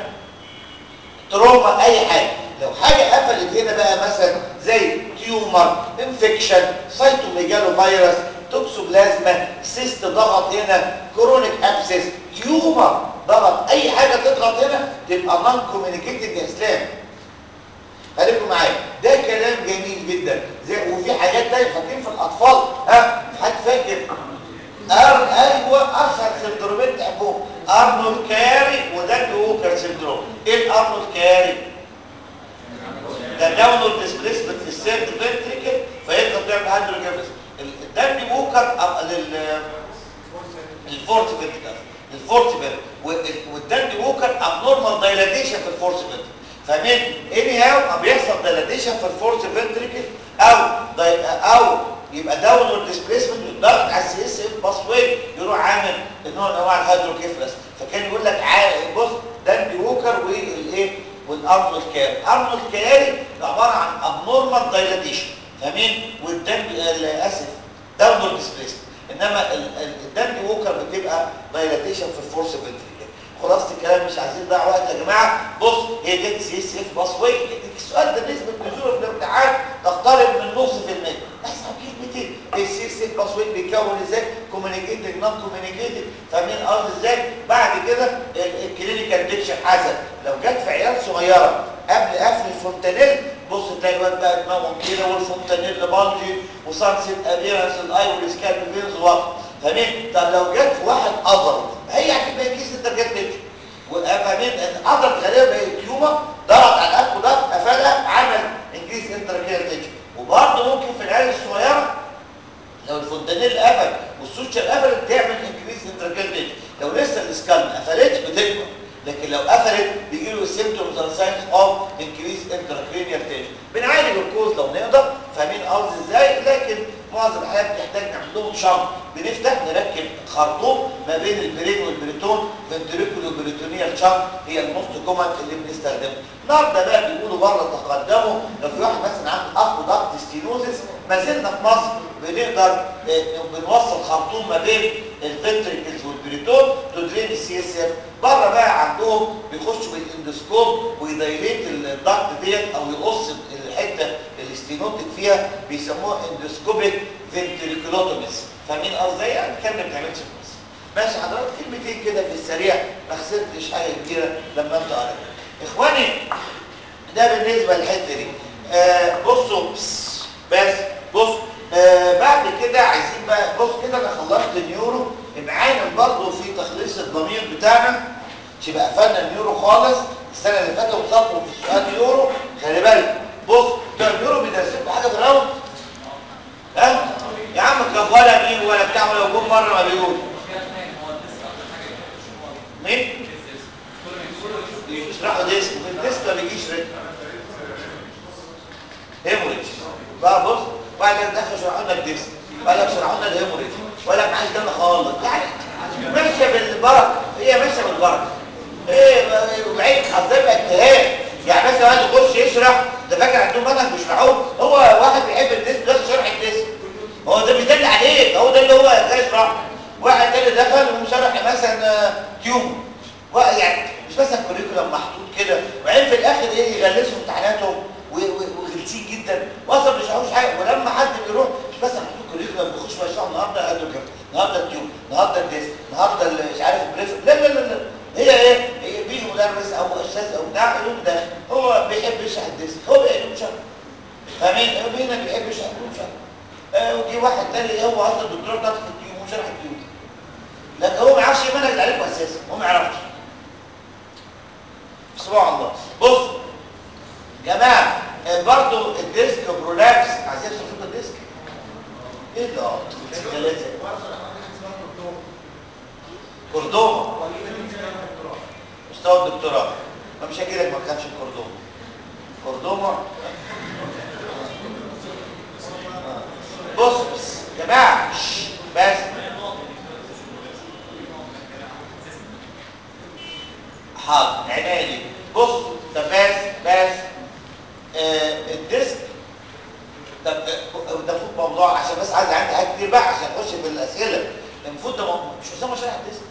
تروما اي حاجة لو حاجة قفلت هنا بقى مثلا زي تيومر انفكشن سايتوميجالو فيروس توكسوبلازما سيست ضغط هنا كرونيك ابسس تيومر ضغط اي حاجه تضغط هنا تبقى نون كوميونيكيتد يا اسلام خليكم معايا ده كلام جميل جدا زي وفي حاجات تانية فاكرين في الاطفال ها حد فاكر أر... ايوه اشهر سندرومين تحبوهم ارنولد كاري ودان ووكر سندروم ايه الارنولد كاري ده داونولد ديسبليسمنت في السيرد فنتريكل فيقدر تعمل هايدروجيفس الدم بوكر لل الفورت فنتريكل الفورت فنتريكل والدم بوكر ابنورمال دايلاتيشن في الفورت فنتريكل فاهمين اني هاو بيحصل دايلاتيشن في الفورت فنتريكل او داي او يبقى داونورد ديسبيسمنت والضغط على السي اس اف باس واي يروح عامل نوع من انواع الهيدروكيفلس فكان يقول لك بص دم ووكر والايه والارنولد كاري ارنولد كاري عباره عن ابنورمال دايلاتيشن فاهمين والدم اسف داونورد ديسبيسمنت انما الدم ووكر بتبقى دايلاتيشن في الفورس فنتريكل خلاص الكلام مش عايزين نضيع وقت يا جماعه بص هي دي سي اس اف باس واي السؤال ده نسبه نزوله في الامتحان تقترب من نص في المية اسمع كلمتين السي اس اف باس واي بيتكون ازاي كوميونيكيتنج نون كوميونيكيتنج فاهمين قصدي ازاي بعد كده الكلينيكال بيكشر حسب لو جت في عيال صغيره قبل قفل الفونتانيل بص تلاقي الواد بقى دماغه كده والفونتانيل بالجي وسانسيت ابيرنس الاي والسكالب فينز وقت فاهمين طب لو جت في واحد اضر هي هتبقى كيس الدرجات تمشي وفاهمين ان اضر غالبا بقى تيومر ضغط على الانف وضغط قفلها عمل انكريس انتراكيال تنشن وبرضه ممكن في العيال الصغيره لو الفونتانيل قفل والسوتشر قفلت تعمل انكريس انتراكيال تنشن لو لسه السكال ما قفلتش بتكبر لكن لو قفلت بيجي له السيمتومز اند ساينز اوف انكريز انتراكرينيال تنشن بنعالج الكوز لو نقدر فاهمين قصدي ازاي لكن معظم الحالات بتحتاج نعمل لهم شنط بنفتح نركب خرطوم ما بين البرين والبريتون فنتريكولو بريتونيال شنط هي الموست كومن اللي بنستخدمها النهارده بقى بيقولوا بره تقدموا لو في واحد مثلا عنده اخو ضغط ستينوزس ما زلنا في مصر بنقدر بنوصل خرطوم ما بين الفنتريكلز والبريتون تدرين السي اس اف بره بقى عندهم بيخشوا بالاندوسكوب ويدايليت الضغط ديت او يقص الحته الاستينوتيك فيها بيسموها اندوسكوبيك فنتريكولوتوميس فاهمين قصدي يعني كان ما بتعملش في مصر ماشي حضرتك كلمتين كده في السريع ما خسرتش حاجه كبيره لما انت قريت اخواني ده بالنسبه للحته دي آه بصوا بس, بس بص آه بعد كده عايزين بقى بص كده انا خلصت نيورو معانا برضه في تخليص الضمير بتاعنا مش يبقى قفلنا النيورو خالص السنه اللي فاتت وصلتوا في السؤال نيورو خلي بالك بص بتوع النيورو بيدرسوا حاجه في الراوند ها يا عم كان ولا مين ولا بتاع ولا جم مره ما بيقول مين يشرحوا ديسك الديسك ما بيجيش رجل هيموريج بقى بص بعد كده دخلوا شرحوا لنا الديسك قال لك شرحوا لنا الهيموريج ولا معاش دم خالص يعني ماشيه بالبركه هي ماشيه بالبركه ايه بعيد حظها بقى اجتهاد يعني مثلا واحد يخش يشرح ده فاكر عندهم منهج بيشرحوه هو واحد بيحب الديسك بس شرح الديسك هو ده بيدل عليك هو ده اللي هو جاي يشرح واحد تاني دخل ومشرح مثلا تيومر يعني مش مثلا كوريكولم محطوط كده وبعدين في الاخر ايه يغلسوا امتحاناتهم وغلسين جدا واصلا مش عاوز حاجه ولما حد بيروح مش مثلا محطوط كوريكولم بيخش ويشرح النهارده ادوكر النهارده التيوب النهارده الديسك النهارده مش عارف بريف لا لا لا لا هي ايه هي بيجي مدرس او استاذ او بتاع يقوم ده هو بيحب يشرح الديسك هو بيحب يشرح فاهمين هو هنا بيحب يشرح يقوم شرح آه وجي واحد تاني هو اصلا الدكتور ده في التيوب وشرح التيوب لكن هو ما يعرفش المنهج اللي عليكم اساسا هو ما يعرفش سبحان الله بص جماعه برضو الديسك برولابس عايزين تشوفوا الديسك ايه ده ثلاثه كوردوما مستوى الدكتوراه ما مش هجيلك ما كانش الكوردوما كوردوما بص بس يا جماعه بس حاضر عنادي بص طب بس بس آه الديسك طب ده المفروض موضوع عشان بس عايز عندي حاجات كتير بقى عشان اخش في الاسئله المفروض ده مش اسامه شرح الديسك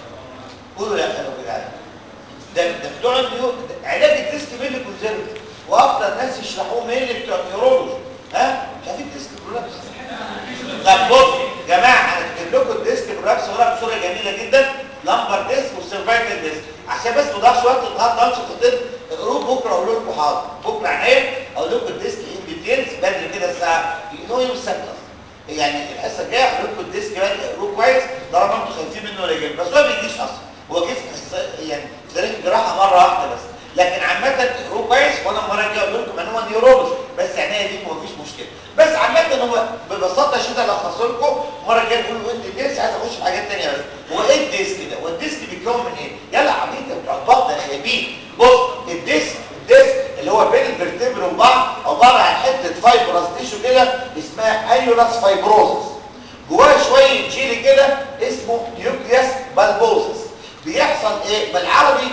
قولوا لا حلو كده ده ده بتوع النيو علاج الديسك مين اللي كونزرف وافضل ناس يشرحوه مين اللي بتوع النيورولوجي ها مش عارفين الديسك برولابس طب بص يا جماعه انا كاتب لكم الديسك برولابس ورقه بصوره جميله جدا لمبر ديسك والسيرفايكال ديسك عشان بس ما تضيعش وقت النهارده امشي خطين اقروه بكره اقول لكم حاضر بكره عينيا اقول لكم الديسك ان ديتيلز بدري كده الساعه هو يوم السبت اصلا يعني الحصه الجايه هقول لكم الديسك بدري اقروه كويس طالما انتم خايفين منه ولا جاي بس هو ما بيجيش اصلا هو جه يعني في تاريخ الجراحه مره واحده بس لكن عامه اقروه كويس وانا المره الجايه اقول لكم ان هو نيورولوجي بس عينيا دي مفيش مشكله بس عامه هو ببساطه شديده الخص لكم المره الجايه نقول له انت الديسك عايز اخش في حاجات ثانيه بس هو ايه الديسك ده هو الديسك بيتكون من ايه يلا عبيط بتوع البطن خايبين بص الديسك الديسك اللي هو بين الفرتبر وبعض عباره عن حته فايبرس تيشو كده اسمها ايولاس فايبروزس جواه شويه جيلي كده اسمه نيوكليوس بالبوزس بيحصل ايه بالعربي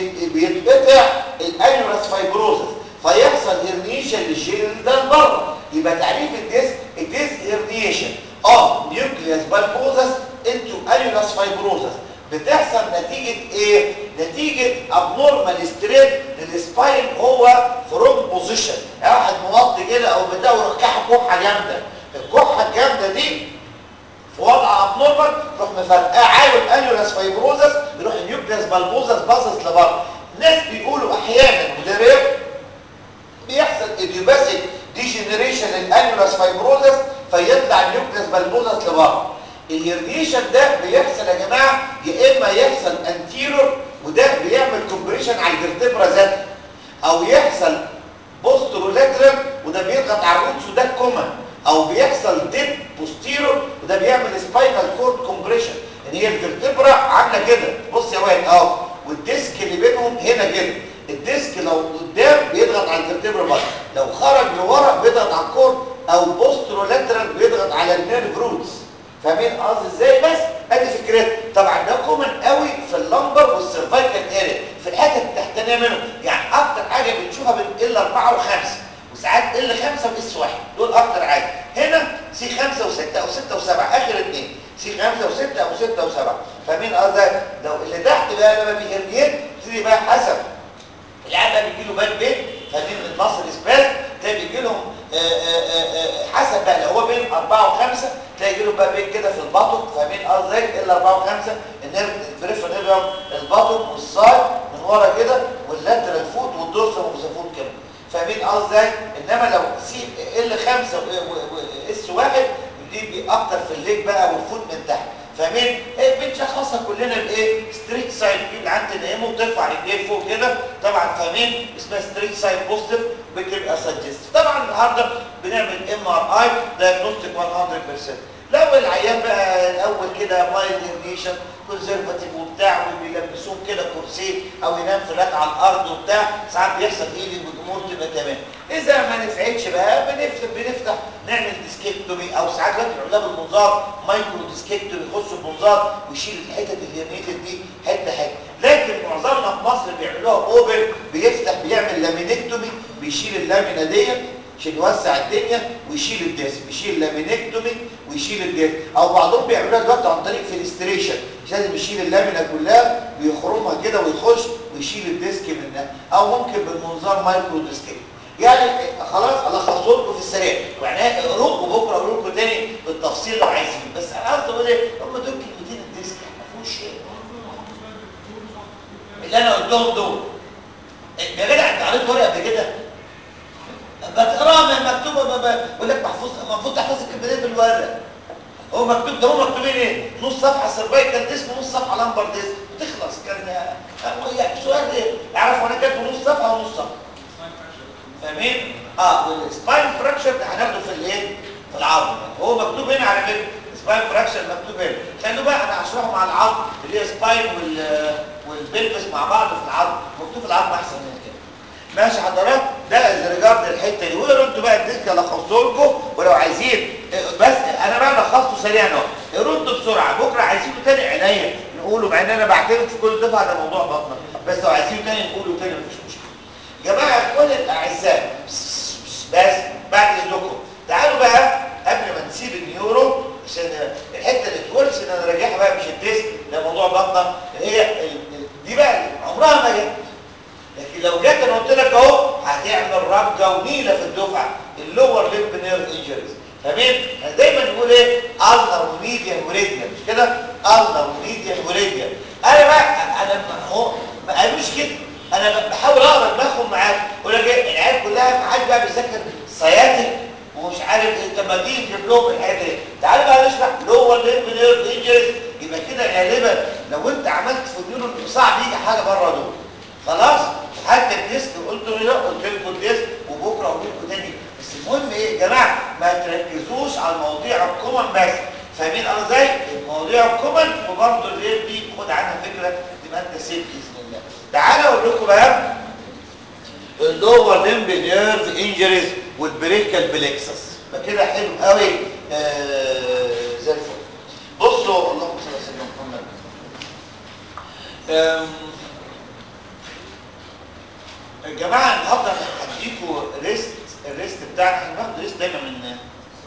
بيتقطع الايولاس فايبروزس فيحصل هيرنيشن للجيل ده لبره يبقى تعريف الديسك الديسك هيرنيشن اوف نيوكليوس بالبوزس انتو ايولاس فايبروزس بتحصل نتيجة ايه؟ نتيجة abnormal ستريت للسباين هو فروم بوزيشن يعني واحد موطي كده او بتدور كحة كحة جامدة الكحة الجامدة دي في وضع abnormal تروح مفرقاه عايل الانيولاس فايبروزس يروح النيوكليوس بالبوزس باصص لبره ناس بيقولوا احيانا وده رير بيحصل ايديوباثيك ديجنريشن للانيولاس فايبروزس فيطلع النيوكليوس بالبوزس لبره الهيرنيشن ده بيحصل يا جماعه يا اما يحصل انتيرور وده بيعمل كومبريشن على الفرتبرا ذاتها او يحصل بوسترولاترال وده بيضغط على الروتس وده كومن او بيحصل ديب بوستيرور وده بيعمل سباينال كورد كومبريشن ان هي الفرتبرا عامله كده بص يا واد اهو والديسك اللي بينهم هنا كده الديسك لو قدام بيضغط على الفرتبرا بس لو خرج لورا بيضغط على الكورد او بوسترولاترال بيضغط على النيرف روتس فاهمين قصدي ازاي بس ادي فكرتي طبعا ده كومن قوي في اللمبر والسيرفايكال اريا في الحته التحتانيه منهم يعني اكتر حاجه بنشوفها بين ال 4 و5 وساعات ال 5 واس 1 دول اكتر حاجه هنا سي 5 و6 او 6 و7 اخر اثنين سي 5 و6 او 6 و7 فاهمين قصدي لو اللي تحت بقى لما بيهرجين تبتدي بقى حسب العيال بقى بيجي له باك بين فاهمين المصل سباس تلاقي بيجي لهم حسب بقى لو هو بين 4 و5 تلاقي يجي له بقى بين كده في البطن فاهمين قصدي ال 4 و5 النيرف البريفر نيرف البطن والسايد من ورا كده واللاترال فوت والدورسال والزفوت كده فاهمين قصدي انما لو سي ال 5 واس 1 دي اكتر في الليج بقى والفوت من تحت فاهمين إيه بنشخصها كلنا بايه ستريت سايد اللي عند تنامه وترفع رجليه فوق كده طبعا فاهمين اسمها ستريت سايد بوزيتيف بتبقى سجست طبعا النهارده بنعمل ام ار اي دايجنوستيك 100% لو العيان بقى الاول كده مايلد هيرنيشن كونزرفاتيف وبتاع وبيلبسوه كده كرسي او ينام فلات على الارض وبتاع ساعات بيحصل هيلينج والامور تبقى تمام اذا ما نفعتش بقى بنفتح بنفتح نعمل ديسككتومي او ساعات دلوقتي العلماء بالمنظار مايكرو ديسككتومي يخشوا بمنظار ويشيل الحتت الهيرنيتد دي حته حته لكن معظمنا في مصر بيعملوها اوبن بيفتح بيعمل لامينكتومي بيشيل اللامينه ديت عشان يوسع الدنيا ويشيل الديسك يشيل لامينكتومي ويشيل الديسك او بعضهم بيعملوها دلوقتي عن طريق فينستريشن مش لازم يشيل اللامينه كلها بيخرمها كده ويخش ويشيل الديسك منها او ممكن بالمنظار مايكرو ديسك يعني خلاص الخصه لكم في السريع يعني اقروه بكره اقول لكم تاني بالتفصيل لو عايزين بس انا قصدي اقول ايه هم دول كلمتين الديسك ما فيهوش شيء اللي انا قلتهم دول يا جدع انت قريت ورقه قبل كده بتقراها من مكتوبه بقول لك محفوظ المفروض تحفظ الكلمتين بالورق هو مكتوب ده هو مكتوبين ايه نص صفحه سيرفايكال ديسك ونص صفحه لامبر ديسك بتخلص كان يعني سؤال ايه اعرف انا كاتبه نص صفحه ونص صفحه فاهمين اه والسباين فراكشر ده هناخده في الايه في العظم هو مكتوب هنا على فكره سباين فراكشر مكتوب هنا خلوا بقى انا هشرحه مع العظم اللي هي سباين وال والبلفس مع بعض في العظم مكتوب في العظم احسن من كده ماشي حضرات ده از ريجارد الحته دي وقروا انتوا بقى الديسك لخصته لكم ولو عايزين بس انا بقى لخصته سريعا اهو ردوا بسرعه بكره عايزينه تاني عينيا نقوله مع ان انا بعتمد في كل دفعه ده موضوع بطنه بس لو عايزينه تاني نقوله تاني مفيش مشكله جماعه اخواني الاعزاء بس بعد اذنكم تعالوا بقى قبل ما نسيب النيورو عشان الحته اللي تقولش ان انا راجعها بقى مش الديسك ده موضوع بطنه هي ال... ال... دي بقى عمرها ما جت لكن لو جت انا قلت لك اهو هتعمل رجه ونيله في الدفعه اللور ليمب نيرف انجريز تمام احنا دايما نقول ايه النر وميديان وريديان مش كده النر وميديان وريديان انا بقى انا هو ما قالوش كده انا بحاول اقرا دماغهم معاك اقول لك ايه العيال كلها ما حد بقى بيذاكر سياتيك ومش عارف ايه طب ما دي نجيب لهم الحاجات دي تعالوا بقى نشرح لور ليمب نيرف انجريز يبقى كده غالبا لو انت عملت في النيورون صعب يجي حاجه بره دول خلاص حتى الديسك قلت له لا قلت لكم الديسك وبكره اقول لكم تاني بس المهم ايه يا جماعه ما تركزوش على المواضيع الكومن بس فاهمين انا ازاي المواضيع الكومن وبرضه الريل دي خد عنها فكره تبقى انت سيف باذن الله تعالى اقول لكم بقى اللور ليمب نيرف انجريز والبريكال بليكسس يبقى كده حلو قوي آه زي الفل بصوا اللهم صل على سيدنا محمد يا جماعه النهارده هديكوا ريست الريست بتاعنا احنا بناخد ريست دايما من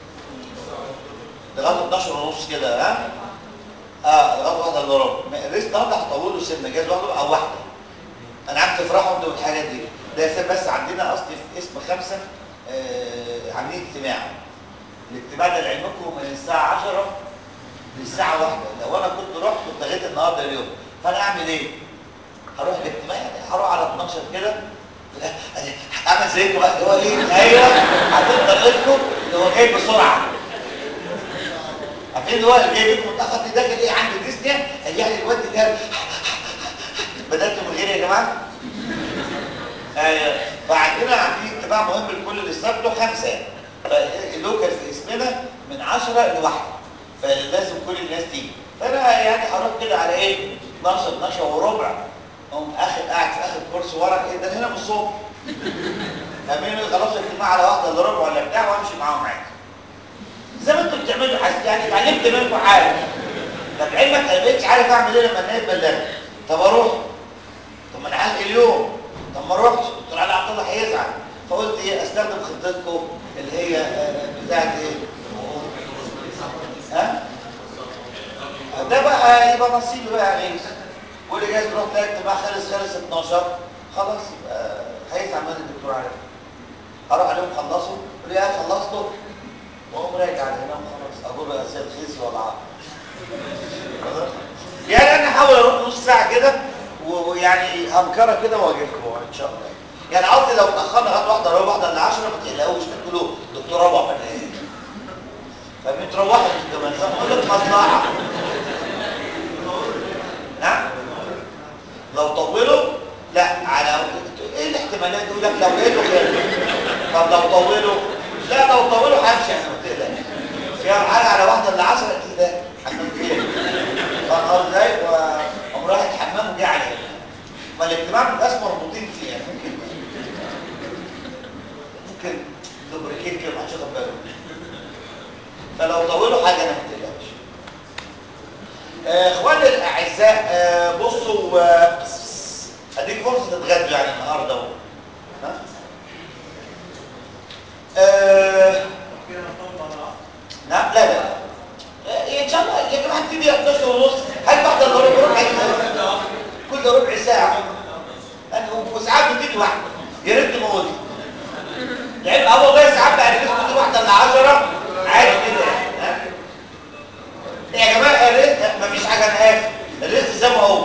لغايه 12 ونص كده ها اه لغايه واحده الا ربع الريست النهارده هطوله سنه جاز واحده او واحده انا عارف تفرحوا انتوا بالحاجات دي ده بس عندنا اصلي في اسم خمسه آه عاملين اجتماع الاجتماع ده لعلمكم من الساعه 10 للساعه واحدة لو انا كنت رحت كنت لغيت النهارده اليوم فانا اعمل ايه؟ هروح الاجتماع يعني هروح على 12 كده اعمل زيكم بقى اللي هو ايه ايوه هتفضل ايدكم اللي هو جاي بسرعه عارفين اللي هو اللي جاي بيكم متاخر دي داخل ايه عند ديسنيا يعني الواد ده بداتوا من غير يا جماعه ايوه فعندنا عاملين اجتماع مهم لكل اللي استقبلوا خمسه اللوكال في اسمنا من 10 لواحده فلازم كل الناس تيجي فانا يعني هروح كده على ايه 12 12 وربع اقوم اخر قاعد في اخر كرسي ورا ايه ده هنا من الصبح فاهمين خلاص الاجتماع على واحده الا ربع ولا بتاع وامشي معاهم عادي زي ما انتوا بتعملوا يعني اتعلمت منكم حاجه طب علمك انا ما بقتش عارف اعمل ايه لما النايب بلغني طب اروح طب ما انا عارف اليوم طب ما اروحش دكتور علي عبد الله هيزعل فقلت ايه استخدم خطتكم اللي هي بتاعت ايه ها ده بقى يبقى نصيبي بقى عليه واللي جاي تروح تلاقي اجتماع خلص خلص 12 خلاص يبقى هيزعل من الدكتور علي اروح عليهم خلصوا يقول لي اه خلصتوا واقوم راجع على هنا وخلاص اقول له يا سيد خزي ولا عقل يعني انا هحاول اروح نص ساعه كده ويعني همكره كده واجي لكم ان شاء الله يعني قصدي لو اتاخرنا لغايه واحده ربع واحده الا 10 ما تقلقوش تقولوا دكتور روح من ايه فاهمين تروحوا مش كمان اقول لك مصلحه يقول لك لو لقيته خير طب لو طولوا لا لو طولوا همشي انا ما تقلقش في حاجه على واحده الا 10 قلت لا حمام فين فقال ازاي وقام رايح الحمام وجه عليها ما الاجتماع بيبقاش مربوطين فيه يعني ممكن ممكن لوبريكيت كده ما حدش ياخد باله فلو طولوا حاجه انا ما تقلقش آه، اخواني الاعزاء آه، بصوا آه، اديك فرصه تتغدوا يعني النهارده و... ها؟ آه، نعم لا لا آه، ان شاء الله يا جماعه نبتدي 12 ونص هل بعد الا ربع ربع ساعه كل ربع ساعه أنا- وساعات بتيجي واحده يا ريت تقول لعيب ابو والله ساعات بقى بتيجي واحده الا 10 عادي كده يعني ها؟ يا جماعه الرزق مفيش حاجه انا اسف الرزق زي ما هو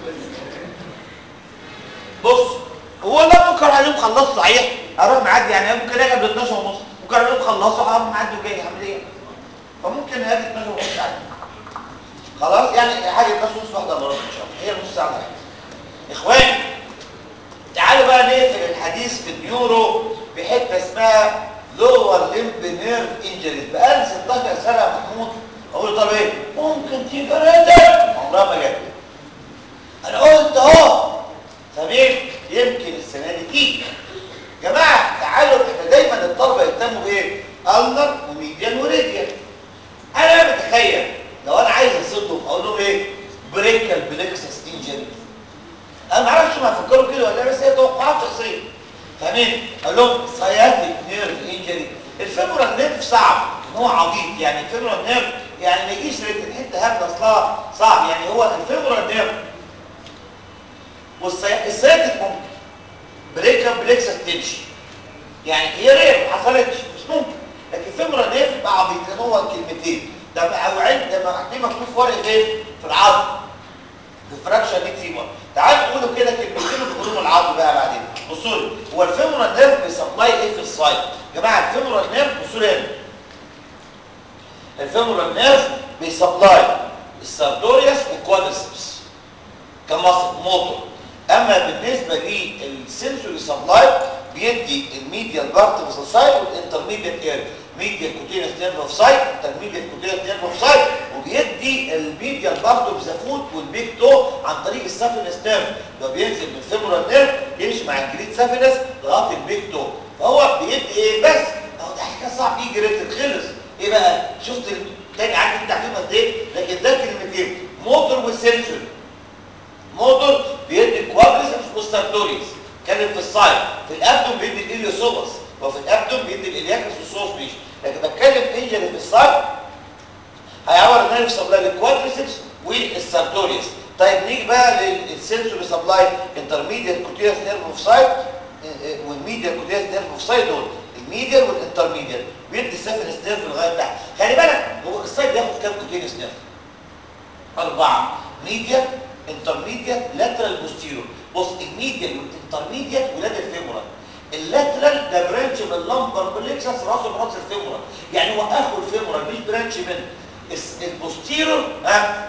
بص هو لا ممكن عليهم خلصوا صحيح اروح معدي يعني ممكن اجي قبل 12 ونص ممكن عليهم خلصوا هروح معدي وجاي اعمل ايه فممكن اجي 12 ونص عادي خلاص يعني حاجه 12 ونص واحده الا ربع ان شاء الله هي نص ساعه واحدة. اخواني تعالوا بقى نقفل الحديث في النيورو بحته اسمها لور ليمب نيرف انجريز بقالي 16 سنه يا محمود اقول له طب ايه ممكن تيجي ريتم عمرها ما جت انا قلت اهو فمين يمكن السنه دي تيجي جماعه تعالوا احنا دايما الطلبه يهتموا بايه النر وميديان وريديان انا بتخيل لو انا عايز اصدهم اقول لهم ايه بريكال بلكسس انجري انا ما اعرفش ما افكروا كده ولا لا، بس هي توقعات شخصيه فاهمين اقول لهم سياتيك نيرف انجري الفيمورال نيرف صعب ان هو عبيط يعني الفيمورال نيرف يعني ما يجيش الحته هبله اصلها صعب يعني هو الفيمورال نيرف والسياتيك ممكن بريكا بلكسس تمشي يعني هي رير ما حصلتش مش ممكن لكن الفيمورال نيرف يبقى عبيط لان هو كلمتين ده او علم ده هتلاقيه مكتوب فرق فين في العظم الفراكشن دي فيمر تعالوا نقولوا كده كلمتين وتقولوا العظم بقى بعدين بصوا لي هو الفيمورال نيرف بيسبلاي ايه في السايد يا جماعه الفيمورال نيرف بصوا لي هنا الفيمورال نيرف بيسبلاي السارتوريوس والكوادرسبس كمصل موتور اما بالنسبه للسنسوري سبلاي بيدي الميديال بارت اوف ذا سايد والانترميديت اير ميديال كوتينس نيرف اوف سايد انترميديت كوتينس نيرف اوف سايد وبيدي الميديال بارت اوف ذا فوت والبيك تو عن طريق السافينس نيرف اللي هو بينزل من الفيمورال نيرف يمشي مع الجريد سافينس لغايه البيك تو فهو بيدي ايه بس اهو ده حاجه صعب يجي ريتم خلص ايه بقى شفت تاني عارف انت عارفين قد ايه لكن ده كلمتين موتور والسنسوري موتور بيدي الكوادريسبس والسارتوريوس اتكلم في السايد في الابدوم بيدي الاليوسوبس وفي الابدوم بيدي الالياكس والسوس بيش لكن بتكلم انجري في السايد هيعور النيرف سبلاي للكوادريسبس والسارتوريوس طيب نيجي بقى للسنسوري سبلاي انترميديت كوتيوس نيرف اوف سايد والميديال كوتيوس نيرف اوف سايد دول الميديال والانترميديال بيدي السافنس نيرف لغايه تحت خلي بالك هو السايد بياخد كام كوتيوس نيرف أربعة ميديال انترميديت لاترال بوستيرور بص الميديال والانترميديت ولاد الفيمورال اللاترال ده برانش من اللمبر بليكسس راسه براس الفيمورال يعني هو اخو الفيمورال مش برانش منه الس- البوستيرور ها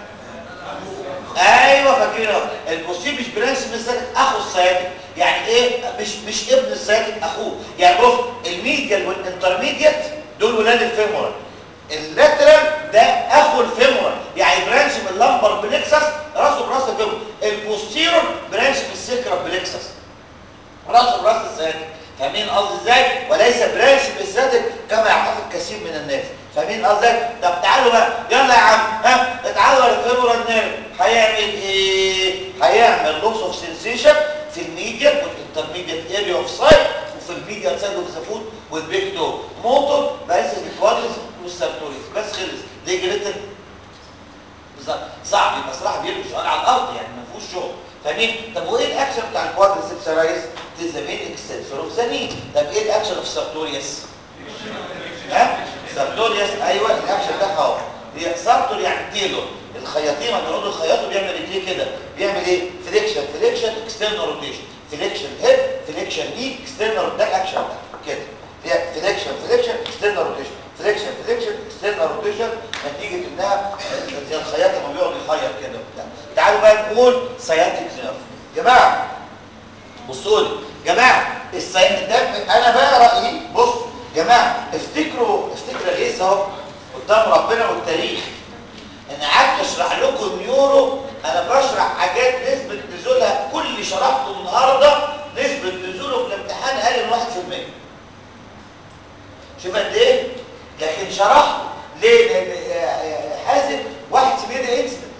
ايوه فاكرها البوستير مش برانش من السياتيك اخو السياتيك يعني ايه مش مش ابن السياتيك اخوه يعني بص الميديال والانترميديت دول ولاد الفيمورال اللاترال ده اخو الفيمورال يعني برانش من اللمبر بليكسس راسه براس الفيمورال البوستيرور برانش من السيكرا بليكسس راسه براس السياتيك فاهمين قصدي ازاي وليس برانش من السياتيك كما يعتقد كثير من الناس فاهمين قصدي ازاي طب تعالوا بقى يلا يا عم ها اتعالوا على الفيمورال نيرف هيعمل ايه هيعمل لوس اوف سنسيشن في الميديال والانترميديت اريا اوف سايت وفي الميديال سايد اوف ذا فوت والبيك تو موتور بس الكوادرس والسارتوريس بس خلص ليه جريتر بالظبط صعب يبقى صراحه بيرمي سؤال على الارض يعني ما فيهوش شغل فاهمين طب وايه الاكشن بتاع الكوادرسبس يا ريس تزامين اكستنسور اوف زمين طب ايه الاكشن اوف سارتوريوس ها سارتوريوس ايوه الاكشن بتاعها اهو هي سارتور يعني تيلو الخياطين لما بيقعدوا يخيطوا بيعمل رجليه كده بيعمل ايه فليكشن فليكشن اكسترنال روتيشن فليكشن هيد فليكشن ني اكسترنال ده الاكشن بتاعه كده هي فليكشن فليكشن اكسترنال روتيشن فليكشن فليكشن اكسترنال روتيشن نتيجه انها زي الخياط لما بيقعد يخيط كده وبتاع تعالوا بقى نقول سياتيك نيرف جماعه بصوا لي جماعه السيد ده انا بقى رايي بص جماعه افتكروا افتكروا ايه اهو قدام ربنا والتاريخ انا قعدت اشرح لكم نيورو انا بشرح حاجات نسبه نزولها كل اللي شرحته النهارده نسبه نزوله في الامتحان اقل من 1% شوف قد ايه لكن شرحته ليه لان حازم واحد سبيل انسيدنت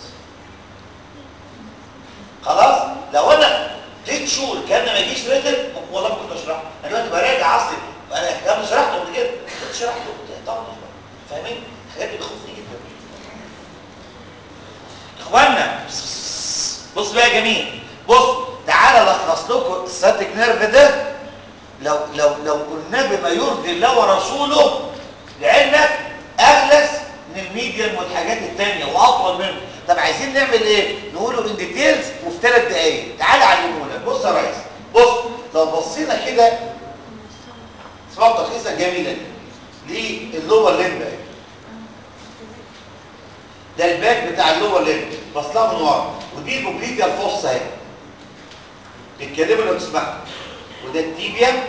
خلاص لو انا ست شهور كان ما يجيش ريتم والله ما كنت اشرحه انا دلوقتي براجع اصلي انا كان شرحته قبل كده كنت شرحته طبعا فاهمين الحاجات دي بتخوفني جدا اخوانا بص بقى يا جميل بص تعالى الخص لكم الساتيك نيرف ده لو لو لو قلنا بما يرضي الله ورسوله لعلمك اغلس من الميديم والحاجات التانية واطول منه طب عايزين نعمل ايه نقوله ان ديتيلز وفي ثلاث دقايق تعالى علمونا بص يا ريس بص لو بصينا كده اسمها تلخيصه جميله دي للور ليمب ده الباك بتاع اللور ليمب بصلها من ورا ودي البوبليتيا الفص اهي الكلمه لو تسمعها وده التيبيا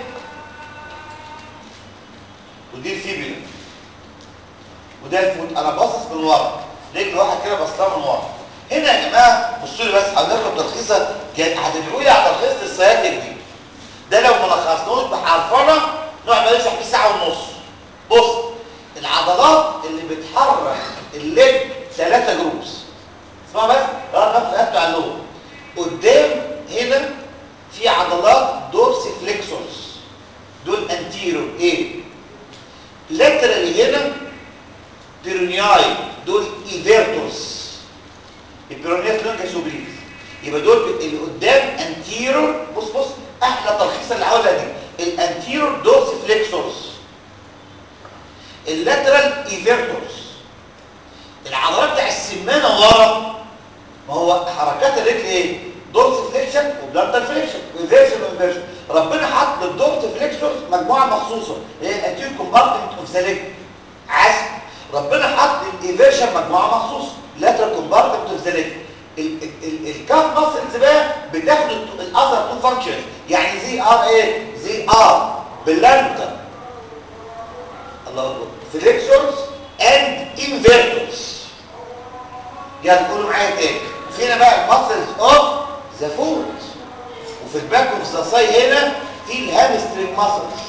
ودي الفيبيلا وده الفوت انا باصص من ورا رجل واحد كده بصلها من ورا هنا يا جماعه بصوا لي بس هقول لكم تلخيصه هتدعوا لي على تلخيص السياتيك دي ده لو ما لخصناهوش بحرفنه نقعد نشرح فيه ساعه ونص بص العضلات اللي بتحرك الليج ثلاثه جروبس اسمع بس اه نفس على اللغه قدام هنا في عضلات دورسي فليكسورس دول انتيرو ايه لاترالي هنا بيرونياي دول ايفيرتورس البيرونياس لونجا سوبريس يبقى دول اللي قدام انتيرور بص بص احلى تلخيص اللي هقولها دي الانتيرور دورسي فليكسورس اللاترال ايفيرتورس العضلات بتاع السمانه ورا ما هو حركات الرجل ايه دورس فليكشن وبلانتر فليكشن وانفيرشن وانفيرشن ربنا حط للدورس فليكشنز مجموعه مخصوصه هي الانتيريور كومبارتمنت اوف ذا ليج عزم ربنا حط للايفيرشن مجموعه مخصوصه لاترال كومبارتمنت اوف ذا ليج الكاف ماسلز بقى بتاخد الاذر تو فانكشنز يعني زي ار ايه زي ار بلانتر الله اكبر فليكشنز اند انفيرتورز يلا قولوا معايا تاني فينا بقى الماسلز اوف ذا فوت وفي الباك اوف ذا ساي هنا في الهامسترنج ماسلز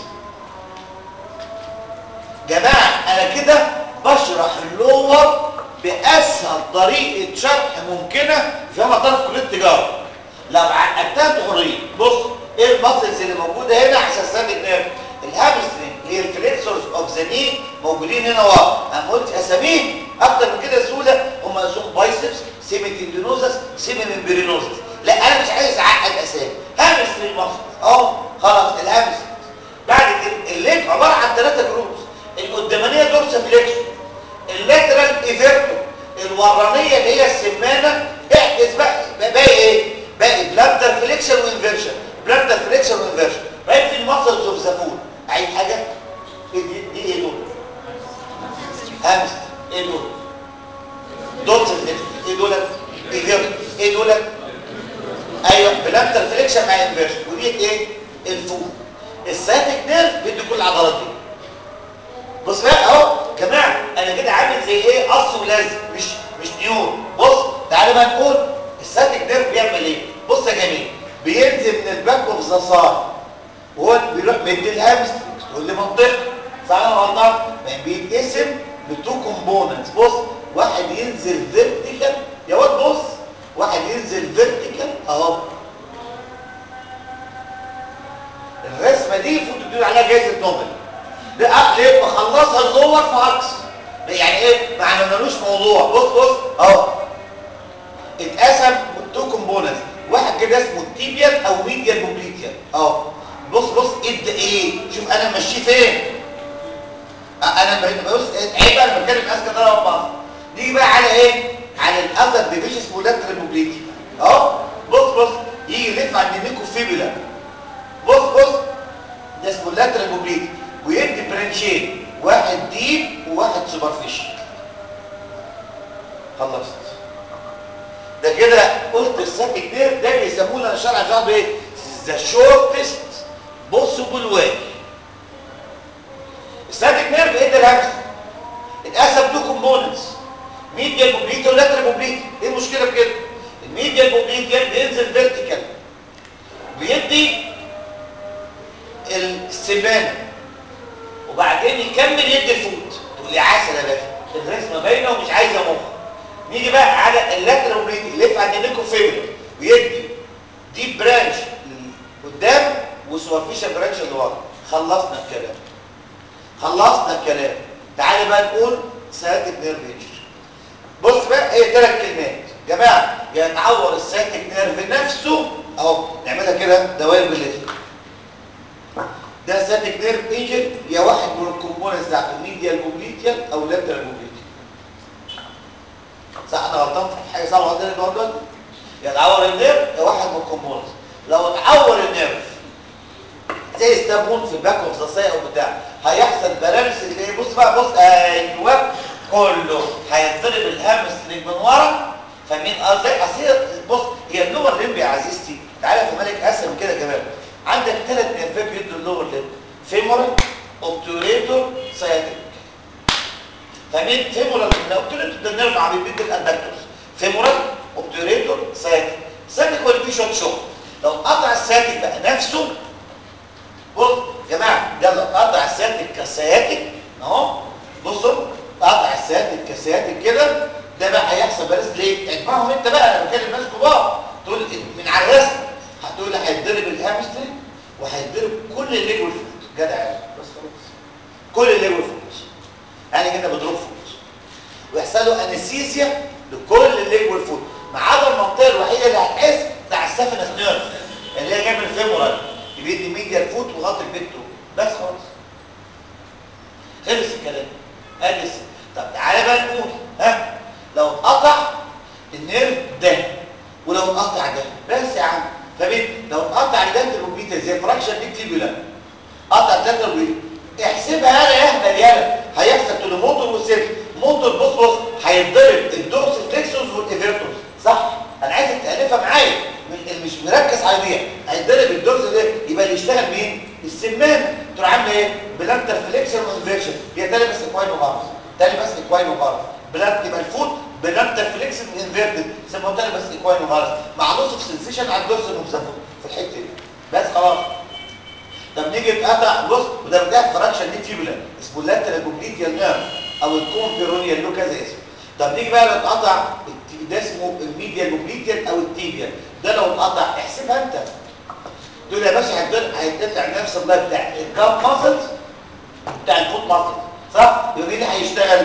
جماعه انا كده بشرح اللور باسهل طريقه شرح ممكنه في مطار كليه التجاره لو عقدتها بحريه بص ايه الماسلز اللي موجوده هنا عشان سابق نيرف الهامسترنج اللي هي الفليكسورز اوف ذا ني موجودين هنا ورا انا قلت اساميهم اكتر من كده سهوله هم اسمهم بايسبس سيميتندينوزس سيميمبرينوزس لا انا مش عايز اعقد اسامي هامسترنج ماسل اهو خلاص الهامسترنج بعد كده الليج عباره عن ثلاثه جروبس القدامانيه دورس فليكسور اللاترال ايفيرتو الورانيه اللي هي السمانه احجز بقى باقي ايه باقي بلانتر فليكشن وانفيرشن بلانتر فليكشن وانفيرشن باقي في الماسلز اوف ذا فود عايز حاجه ايه دي, دي ايه دول هامست ايه دول دول فليكشن ايه دول ايفيرتو ايه دول ايوه بلانتر فليكشن مع انفيرشن ودي ايه الفود الساتيك نيرف بيدي كل العضلات دي بص بقى اهو جماعه انا كده عامل زي ايه قص ولزق مش مش نيور بص تعالى بقى نقول الساتيك نيرف بيعمل ايه بص يا جميل بينزل من الباك اوف ذا سايد وهو بيروح مدي الهامسترنج تقول لي منطقه صح ولا غلطان يعني بيتقسم لتو كومبوننتس بص واحد ينزل فيرتيكال يا واد بص واحد ينزل فيرتيكال اهو الرسمه دي المفروض تدور عليها جائزه نوبل ده ليه مخلصها اللور في عكس يعني ايه ما عملنالوش موضوع بص بص اهو اتقسم تو كومبوننتس واحد كده اسمه التيبيال او ميديال بوبليتيال اهو بص بص ادى ايه شوف انا ماشيه فين انا بص عيب انا بتكلم اسكا ده بعض نيجي بقى على ايه على الاذر ديفيجن اسمه لاترال بوبليتيال اهو بص بص يجي يلف عند النيكو فيبولا بص بص ده اسمه اللاترال بوبليتيال ويدي برانشين واحد ديب وواحد سوبرفيشال خلصت ده كده قلت الساك كتير ده بيسموه لنا شرع جاده ايه ذا شورتست بوسيبل واي الساتيك نيرف ايه ده الهمس اتقسم تو كومبوننتس ميديال موبليتي ولاترال موبليتي ايه المشكله في كده الميديال موبليتي بينزل فيرتيكال بيدي السبانه وبعدين يكمل يدي الفوت تقول لي عسل يا باشا الرسمه باينه ومش عايزه مخ نيجي بقى على اللاترال موبليتي يلف عند النيكو فيبر ويدي ديب برانش قدام وسوبرفيشال برانش اللي ورا خلصنا الكلام خلصنا الكلام تعالى بقى نقول سياتيك نيرف انجري بص بقى هي ثلاث كلمات جماعه يتعور السياتيك نيرف نفسه اهو نعملها كده دوائر بالليل ده سياتيك نيرف انجري يا واحد من الكومبوننتس بتاعته ميديال موبليتيال او لاترال موبليتيال صح انا غلطان في حاجه صعبه عندنا النهارده يتعور النيرف يا واحد من الكومبوننتس لو اتعور النيرف زي استابون في الباك اوف ذا او بتاع هيحصل باراليسيس اللي بص بقى بص ايوه كله هيتضرب الهامسترنج من ورا فاهمين قصدي اصل بص هي اللور ليمب يا عزيزتي تعالى في مالك اسهم كده كمان عندك ثلاث نيرفات بيدوا اللور ليمب فيمورال اوبتوريتور سياتيك فاهمين فيمورال الاوبتوريتور ده النيرف عم بيدي الادكتورز فيمورال اوبتوريتور سياتيك سياتيك هو اللي فيه شوت شوت لو قطع السياتيك بقى نفسه بص يا جماعه يلا قطع السياتيك كسياتيك اهو بصوا قطع السياتيك كسياتيك كده ده بقى هيحصل بارز ليه اجمعهم انت بقى انا بكلم ناس كبار تقول من على الرسم هتقول لي هيتضرب الهامسترنج وهيتضرب كل الليج والفوت جدع بس خلاص كل الليج والفوت يعني كده بضرب فوت ويحصل له انستيزيا لكل الليج والفوت ما عدا المنطقه الوحيده اللي هتحس بتاع السفنس نيرف اللي هي جنب الفيمورال بيدي ميديا الفوت وغطي البيتو بس خلاص خلص الكلام ادي طب تعالى بقى نقول ها لو اتقطع النيرف ده ولو اتقطع ده بس يا عم فاهمين لو اتقطع الدنتال روبيتا زي فراكشن دي تيبيولا قطع الدنتال روبيتا احسبها يالا اهبل يالا هيحصل تلوموتور والسيرف موتور بص بص هيتضرب الدورس فليكسوس والايفيرتوس صح انا عايزك تالفها معايا اللي مش مركز على دي هيتضرب الدورس ده يبقى اللي يشتغل مين السمانه تروح عامله ايه بلانتر فليكشن وانفيرشن هي تاني بس اكواين وبارس تاني بس اكواين وبارس بلانت يبقى الفوت بلانتر فليكشن انفيرتد سموه تاني بس اكواين وبارس مع نص في سنسيشن على الدورس المفزفه في الحته دي بس خلاص طب نيجي نقطع بص وده بتاع فراكشن دي تيبولا اسمه اللاترال كومبليتيال نيرف او الكون بيرونيال له كذا اسم طب نيجي بقى لو اتقطع ده اسمه الميديال كومبليتيال او التيبيال ده لو اتقطع احسبها انت تقول يا باشا هيتقطع نفس الله بتاع الكاب ماسلز بتاع الفوت ماسلز صح يبقى مين هيشتغل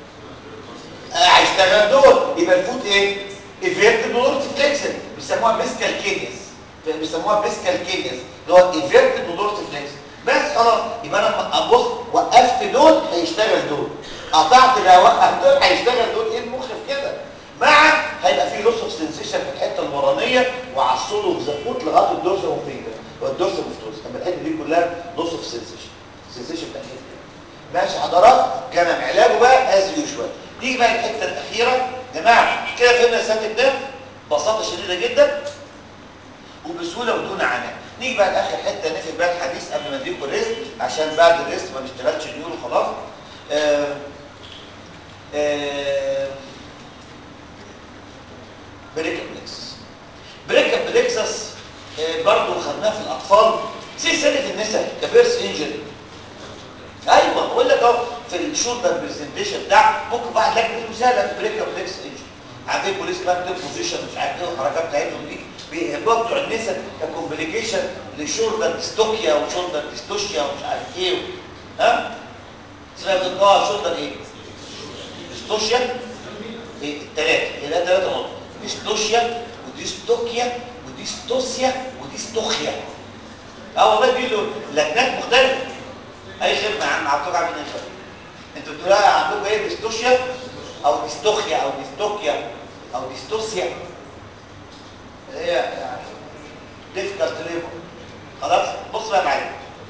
آه هيشتغل دول يبقى الفوت ايه ايفيرت دورت فليكسن بيسموها بيسكال كينيس بيسموها بيسكال كينيس اللي هو ايفيرت دورت فليكسن بس خلاص يبقى انا ابص وقفت دول هيشتغل دول قطعت ده وقف دول هيشتغل دول ايه المخ في كده مع هيبقى في لوس اوف سنسيشن في الحته الورانيه وعلى الصول اوف ذا فوت لغايه الدورس اوفيجا والدورس مفتوس اما الحته دي كلها لوس اوف سنسيشن سنسيشن بتاع الحته ماشي حضرات كان علاجه بقى از يوجوال نيجي بقى الحته الاخيره يا جماعه كده فهمنا ساتك ده ببساطه شديده جدا وبسهوله وبدون عناء نيجي بقى لاخر حته نقفل بقى الحديث قبل ما نديكم الريست عشان بعد الريست ما نشتغلش اليورو خلاص آه آه بريكابلكس بريكابلكسس آه برضو خدناه في الاطفال زي سنه النساء كبيرس انجري ايوه بقول لك اهو في الشولدر برزنتيشن بتاع ممكن واحد لك مثال بريكابلكس انجري عارفين بوليس باك بوزيشن مش عارف ايه والحركات بتاعتهم دي بيهبطوا بتوع النساء ككومبليكيشن لشولدر ديستوكيا وشولدر ديستوشيا ومش عارف ايه ها اسمها بتبقى شولدر ايه ديستوشيا ايه الثلاثه هي ده ثلاثه نقط ديستوشيا وديستوكيا وديستوسيا وديستوخيا اه والله دي له لكنات مختلفه اي خدمه يا عم عبدوك عامل ايه انتوا بتقولوا عندكم ايه ديستوشيا او ديستوخيا او ديستوكيا او ديستوسيا هي يعني ديفيكالت ليبر خلاص بص بقى معايا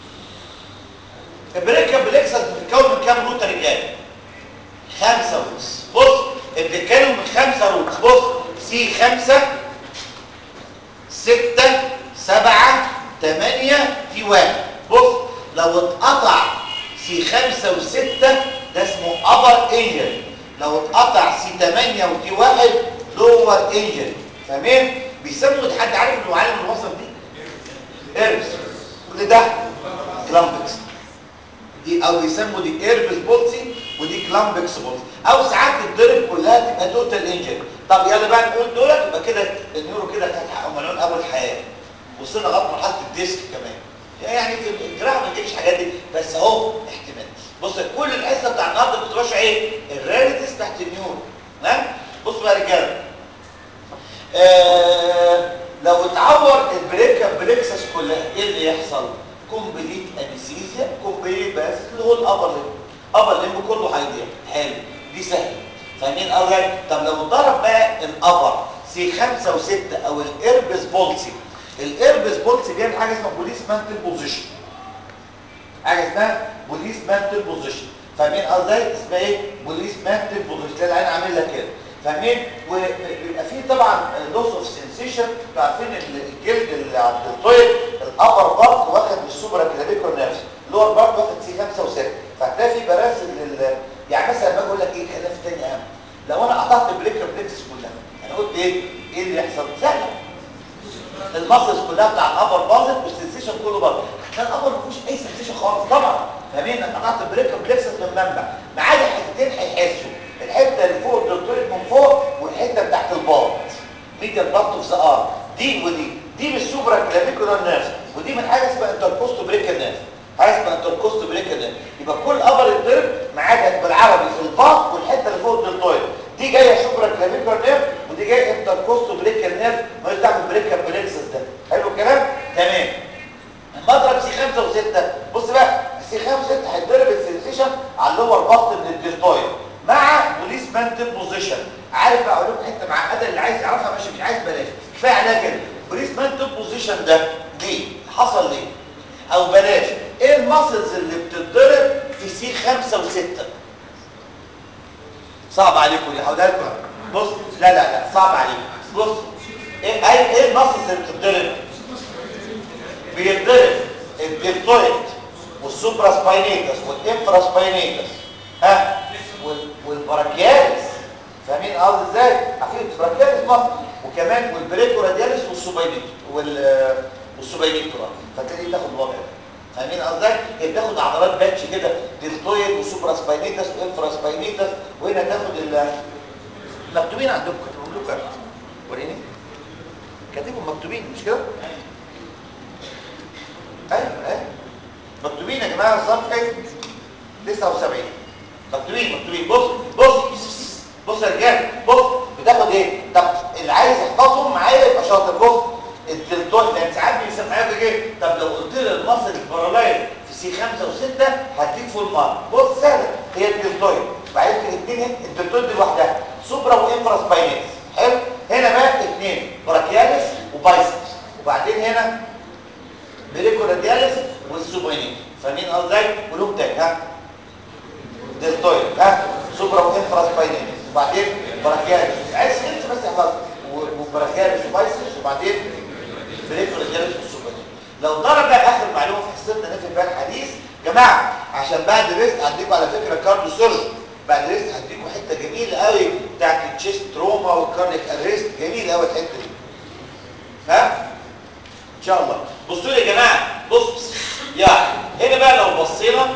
البريكا بليكسس بتتكون من كام روت يا رجاله خمسه روتس بص بتتكون من خمسه روتس بص سي خمسه ستة سبعة 8 تي 1 بص لو اتقطع سي 5 و6 ده اسمه ابر انجل لو اتقطع سي 8 وتي 1 لور انجل فاهمين بيسموا دي حد عارف المعلم الوسط دي ايربس واللي ده كلامبكس دي او بيسموا دي ايربس بولسي ودي كلامبكس بولسي او ساعات الضرب كلها تبقى توتال انجل طب يلا بقى نقول دول يبقى كده النيورو كده خد حقه مليون قبل الحياه وصلنا لغايه مرحله الديسك كمان يعني في الجراحه ما تجيبش الحاجات دي بس اهو احتمال بص كل الحصه بتاع النهارده كنت بشرح ايه الرياليتيز تحت النيورو ها بصوا بقى يا رجاله آه لو اتعور البريكا بريكسس كلها ايه اللي يحصل كومبليت انستيزيا كومبليت بس اللي هو الابر ليم ابر ليم كله هيضيع حلو دي سهله فاهمين قصدي طب لو اتضرب بقى الابر سي 5 و6 او الاربس بولسي الاربس بولسي بيعمل حاجه اسمها بوليس مانتل بوزيشن حاجه اسمها بوليس مانتل بوزيشن فاهمين قصدي اسمها ايه بوليس مانتل بوزيشن تلاقي العين عامل لك كده فاهمين وبيبقى فيه طبعا لوس اوف سنسيشن انتوا عارفين الجلد اللي عند الطير الابر بارت واخد من السوبرا كلافيكول نيرفز اللور بارت واخد سي 5 و6 فهتلاقي في براسل لل يعني مثلا لما اقول لك ايه خلينا في تاني اهم لو انا قطعت البريكر بليكسس كلها انا قلت ايه ايه اللي يحصل سهله المسلز كلها بتاع الابر باظت والسنسيشن كله باظ كان الابر ما فيهوش اي سنسيشن خالص طبعا فاهمين انك قطعت البريكر بليكسس من المنبع ما عدا حتتين هيحسوا الحته اللي فوق الدكتوريت من فوق والحته بتاعت الباط ميديال بارت اوف ذا ار دي ودي دي من السوبرا كلافيكولار نيرف ودي من حاجه اسمها انتركوست بريكر نيرف حاجه اسمها انتركوست بريكر نيرف يبقى كل ابر الضرب ما عدا بالعربي الباط والحته اللي فوق الدلتويد دي جايه سوبرا كلافيكولار نيرف ودي جايه انتركوست بريكر نيرف ما يطلع من بريكر بليكسس ده حلو الكلام تمام المضرب سي 5 و6 بص بقى السي 5 و6 هيتضرب السنسيشن على اللور باط من الدلتويد مع بوليس مانتل بوزيشن عارف بقى اقول لكم حته معقده اللي عايز يعرفها ماشي مش عايز بلاش كفايه عليها كده بوليس مانتل بوزيشن ده ليه حصل ليه او بلاش ايه الماسلز اللي بتتضرب في سي 5 و6 صعب عليكم دي هقولها لكم بص لا لا لا صعب عليكم بص ايه ايه ايه الماسلز اللي بتتضرب بيتضرب الدلتويد والسوبرا سباينيتس والانفرا سباينيتس ها والبراكياليس فاهمين قصدي ازاي عارفين البراكياليس مصر وكمان والبريكو رادياليس والسوباينيت وال والسوباينيتورا فتلاقي تاخد الوضع ده فاهمين قصدي هي بتاخد عضلات باتش كده دلتويد وسوبرا سباينيتس وانفرا سباينيتس وهنا تاخد ال مكتوبين عندكم كاتبهم لكم وريني كاتبهم مكتوبين مش كده ايوه ايوه مكتوبين يا جماعه صفحه 79 مكتوبين مكتوبين بص بص بص يا رجال بص بتاخد ايه طب اللي عايز يحفظهم معايا يبقى شاطر بص الدلتويد لان ساعات بيسمعوها ايه طب لو قلت لي المصل البارالايز في سي 5 و6 هديك فول مارك بص سهله هي الدلتويد وبعدين في الاثنين الدلتويد لوحدها سوبرا وانفرا سباينيتس حلو هنا بقى اثنين براكياليس وبايسبس وبعدين هنا بريكو رادياليس والسوباينيت فاهمين قصدي ولهم تاني ها دلتويد ها سوبرا وانفرا سباينيت وبعدين براكياليس عايز انت بس احفظ وبراكياليس وبايسبس وبعدين بريكو رادياليس والسوباينيت لو ضرب بقى اخر معلومه في حصتنا نفي بقى الحديث جماعه عشان بعد ريست هديكم على فكره كارديو سيرجن بعد ريست هديكم حته جميله قوي بتاعت التشيست تروما والكارنيك اريست جميل قوي الحته دي ها ان شاء الله بصوا لي يا جماعه بص يعني هنا بقى لو بصينا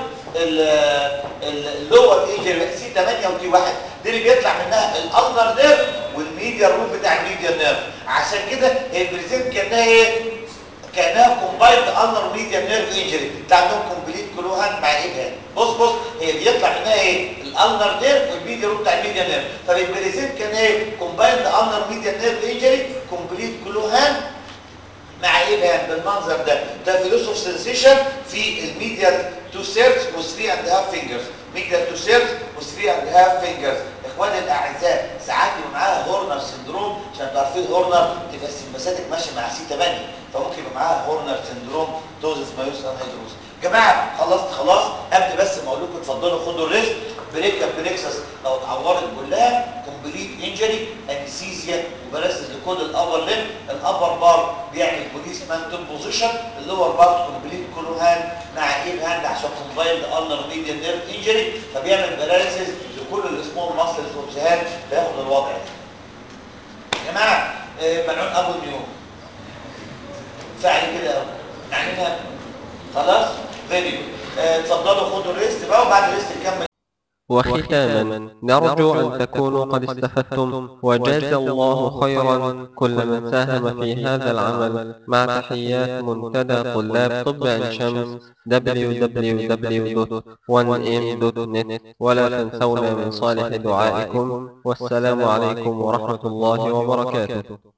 اللور ايجر سي 8 وتي 1 دي اللي بيطلع منها الالنر نيرف والميديا روم بتاع الميديا نيرف عشان كده هي بريزنت كانها ايه كانها كومبايند النر ميديا نيرف انجري ده عندهم كومبليت كلوهان مع ايبهان بص بص هي بيطلع منها ايه الالنر نيرف والميديا روم بتاع الميديا نيرف فالبريزنت كان ايه كومبايند النر ميديا نيرف انجري كومبليت كلوهان مع ايه بالمنظر ده ده في لوس اوف سنسيشن في الميديال تو سيرز و3 اند هاف فينجرز ميديال تو سيرز و3 اند هاف فينجرز اخواني الاعزاء ساعات يبقى معاها هورنر سندروم عشان تعرفين هورنر تبقى السمباثيك ماشي مع سي 8 فممكن يبقى معاها هورنر سندروم دوزس مايوس انهيدروز جماعه خلصت خلاص قبل بس ما اقول لكم اتفضلوا خدوا الريست بريكا بريكسس لو اتعورت كلها كومبليت انجري انستيزيا وبراسس لكل الابر ليم الابر بار بيعمل بوليس مان توب بوزيشن اللور بار كومبليت كلو هاند مع ايد هاند عشان كومبايند النر ميديان نيرف انجري فبيعمل باراليسيس لكل السمول ماسلز اوف ذا هاند بياخد الوضع ده يا جماعه آه، ملعون ابو النيوم فعل كده قوي نعملها خلاص فيري جود اتفضلوا خدوا الريست بقى وبعد الريست نكمل وختاما نرجو أن تكونوا قد استفدتم وجاز الله خيرا كل من ساهم في هذا العمل مع تحيات منتدى طلاب طب عين شمس www.1m.net ولا تنسونا من صالح دعائكم والسلام عليكم ورحمة الله وبركاته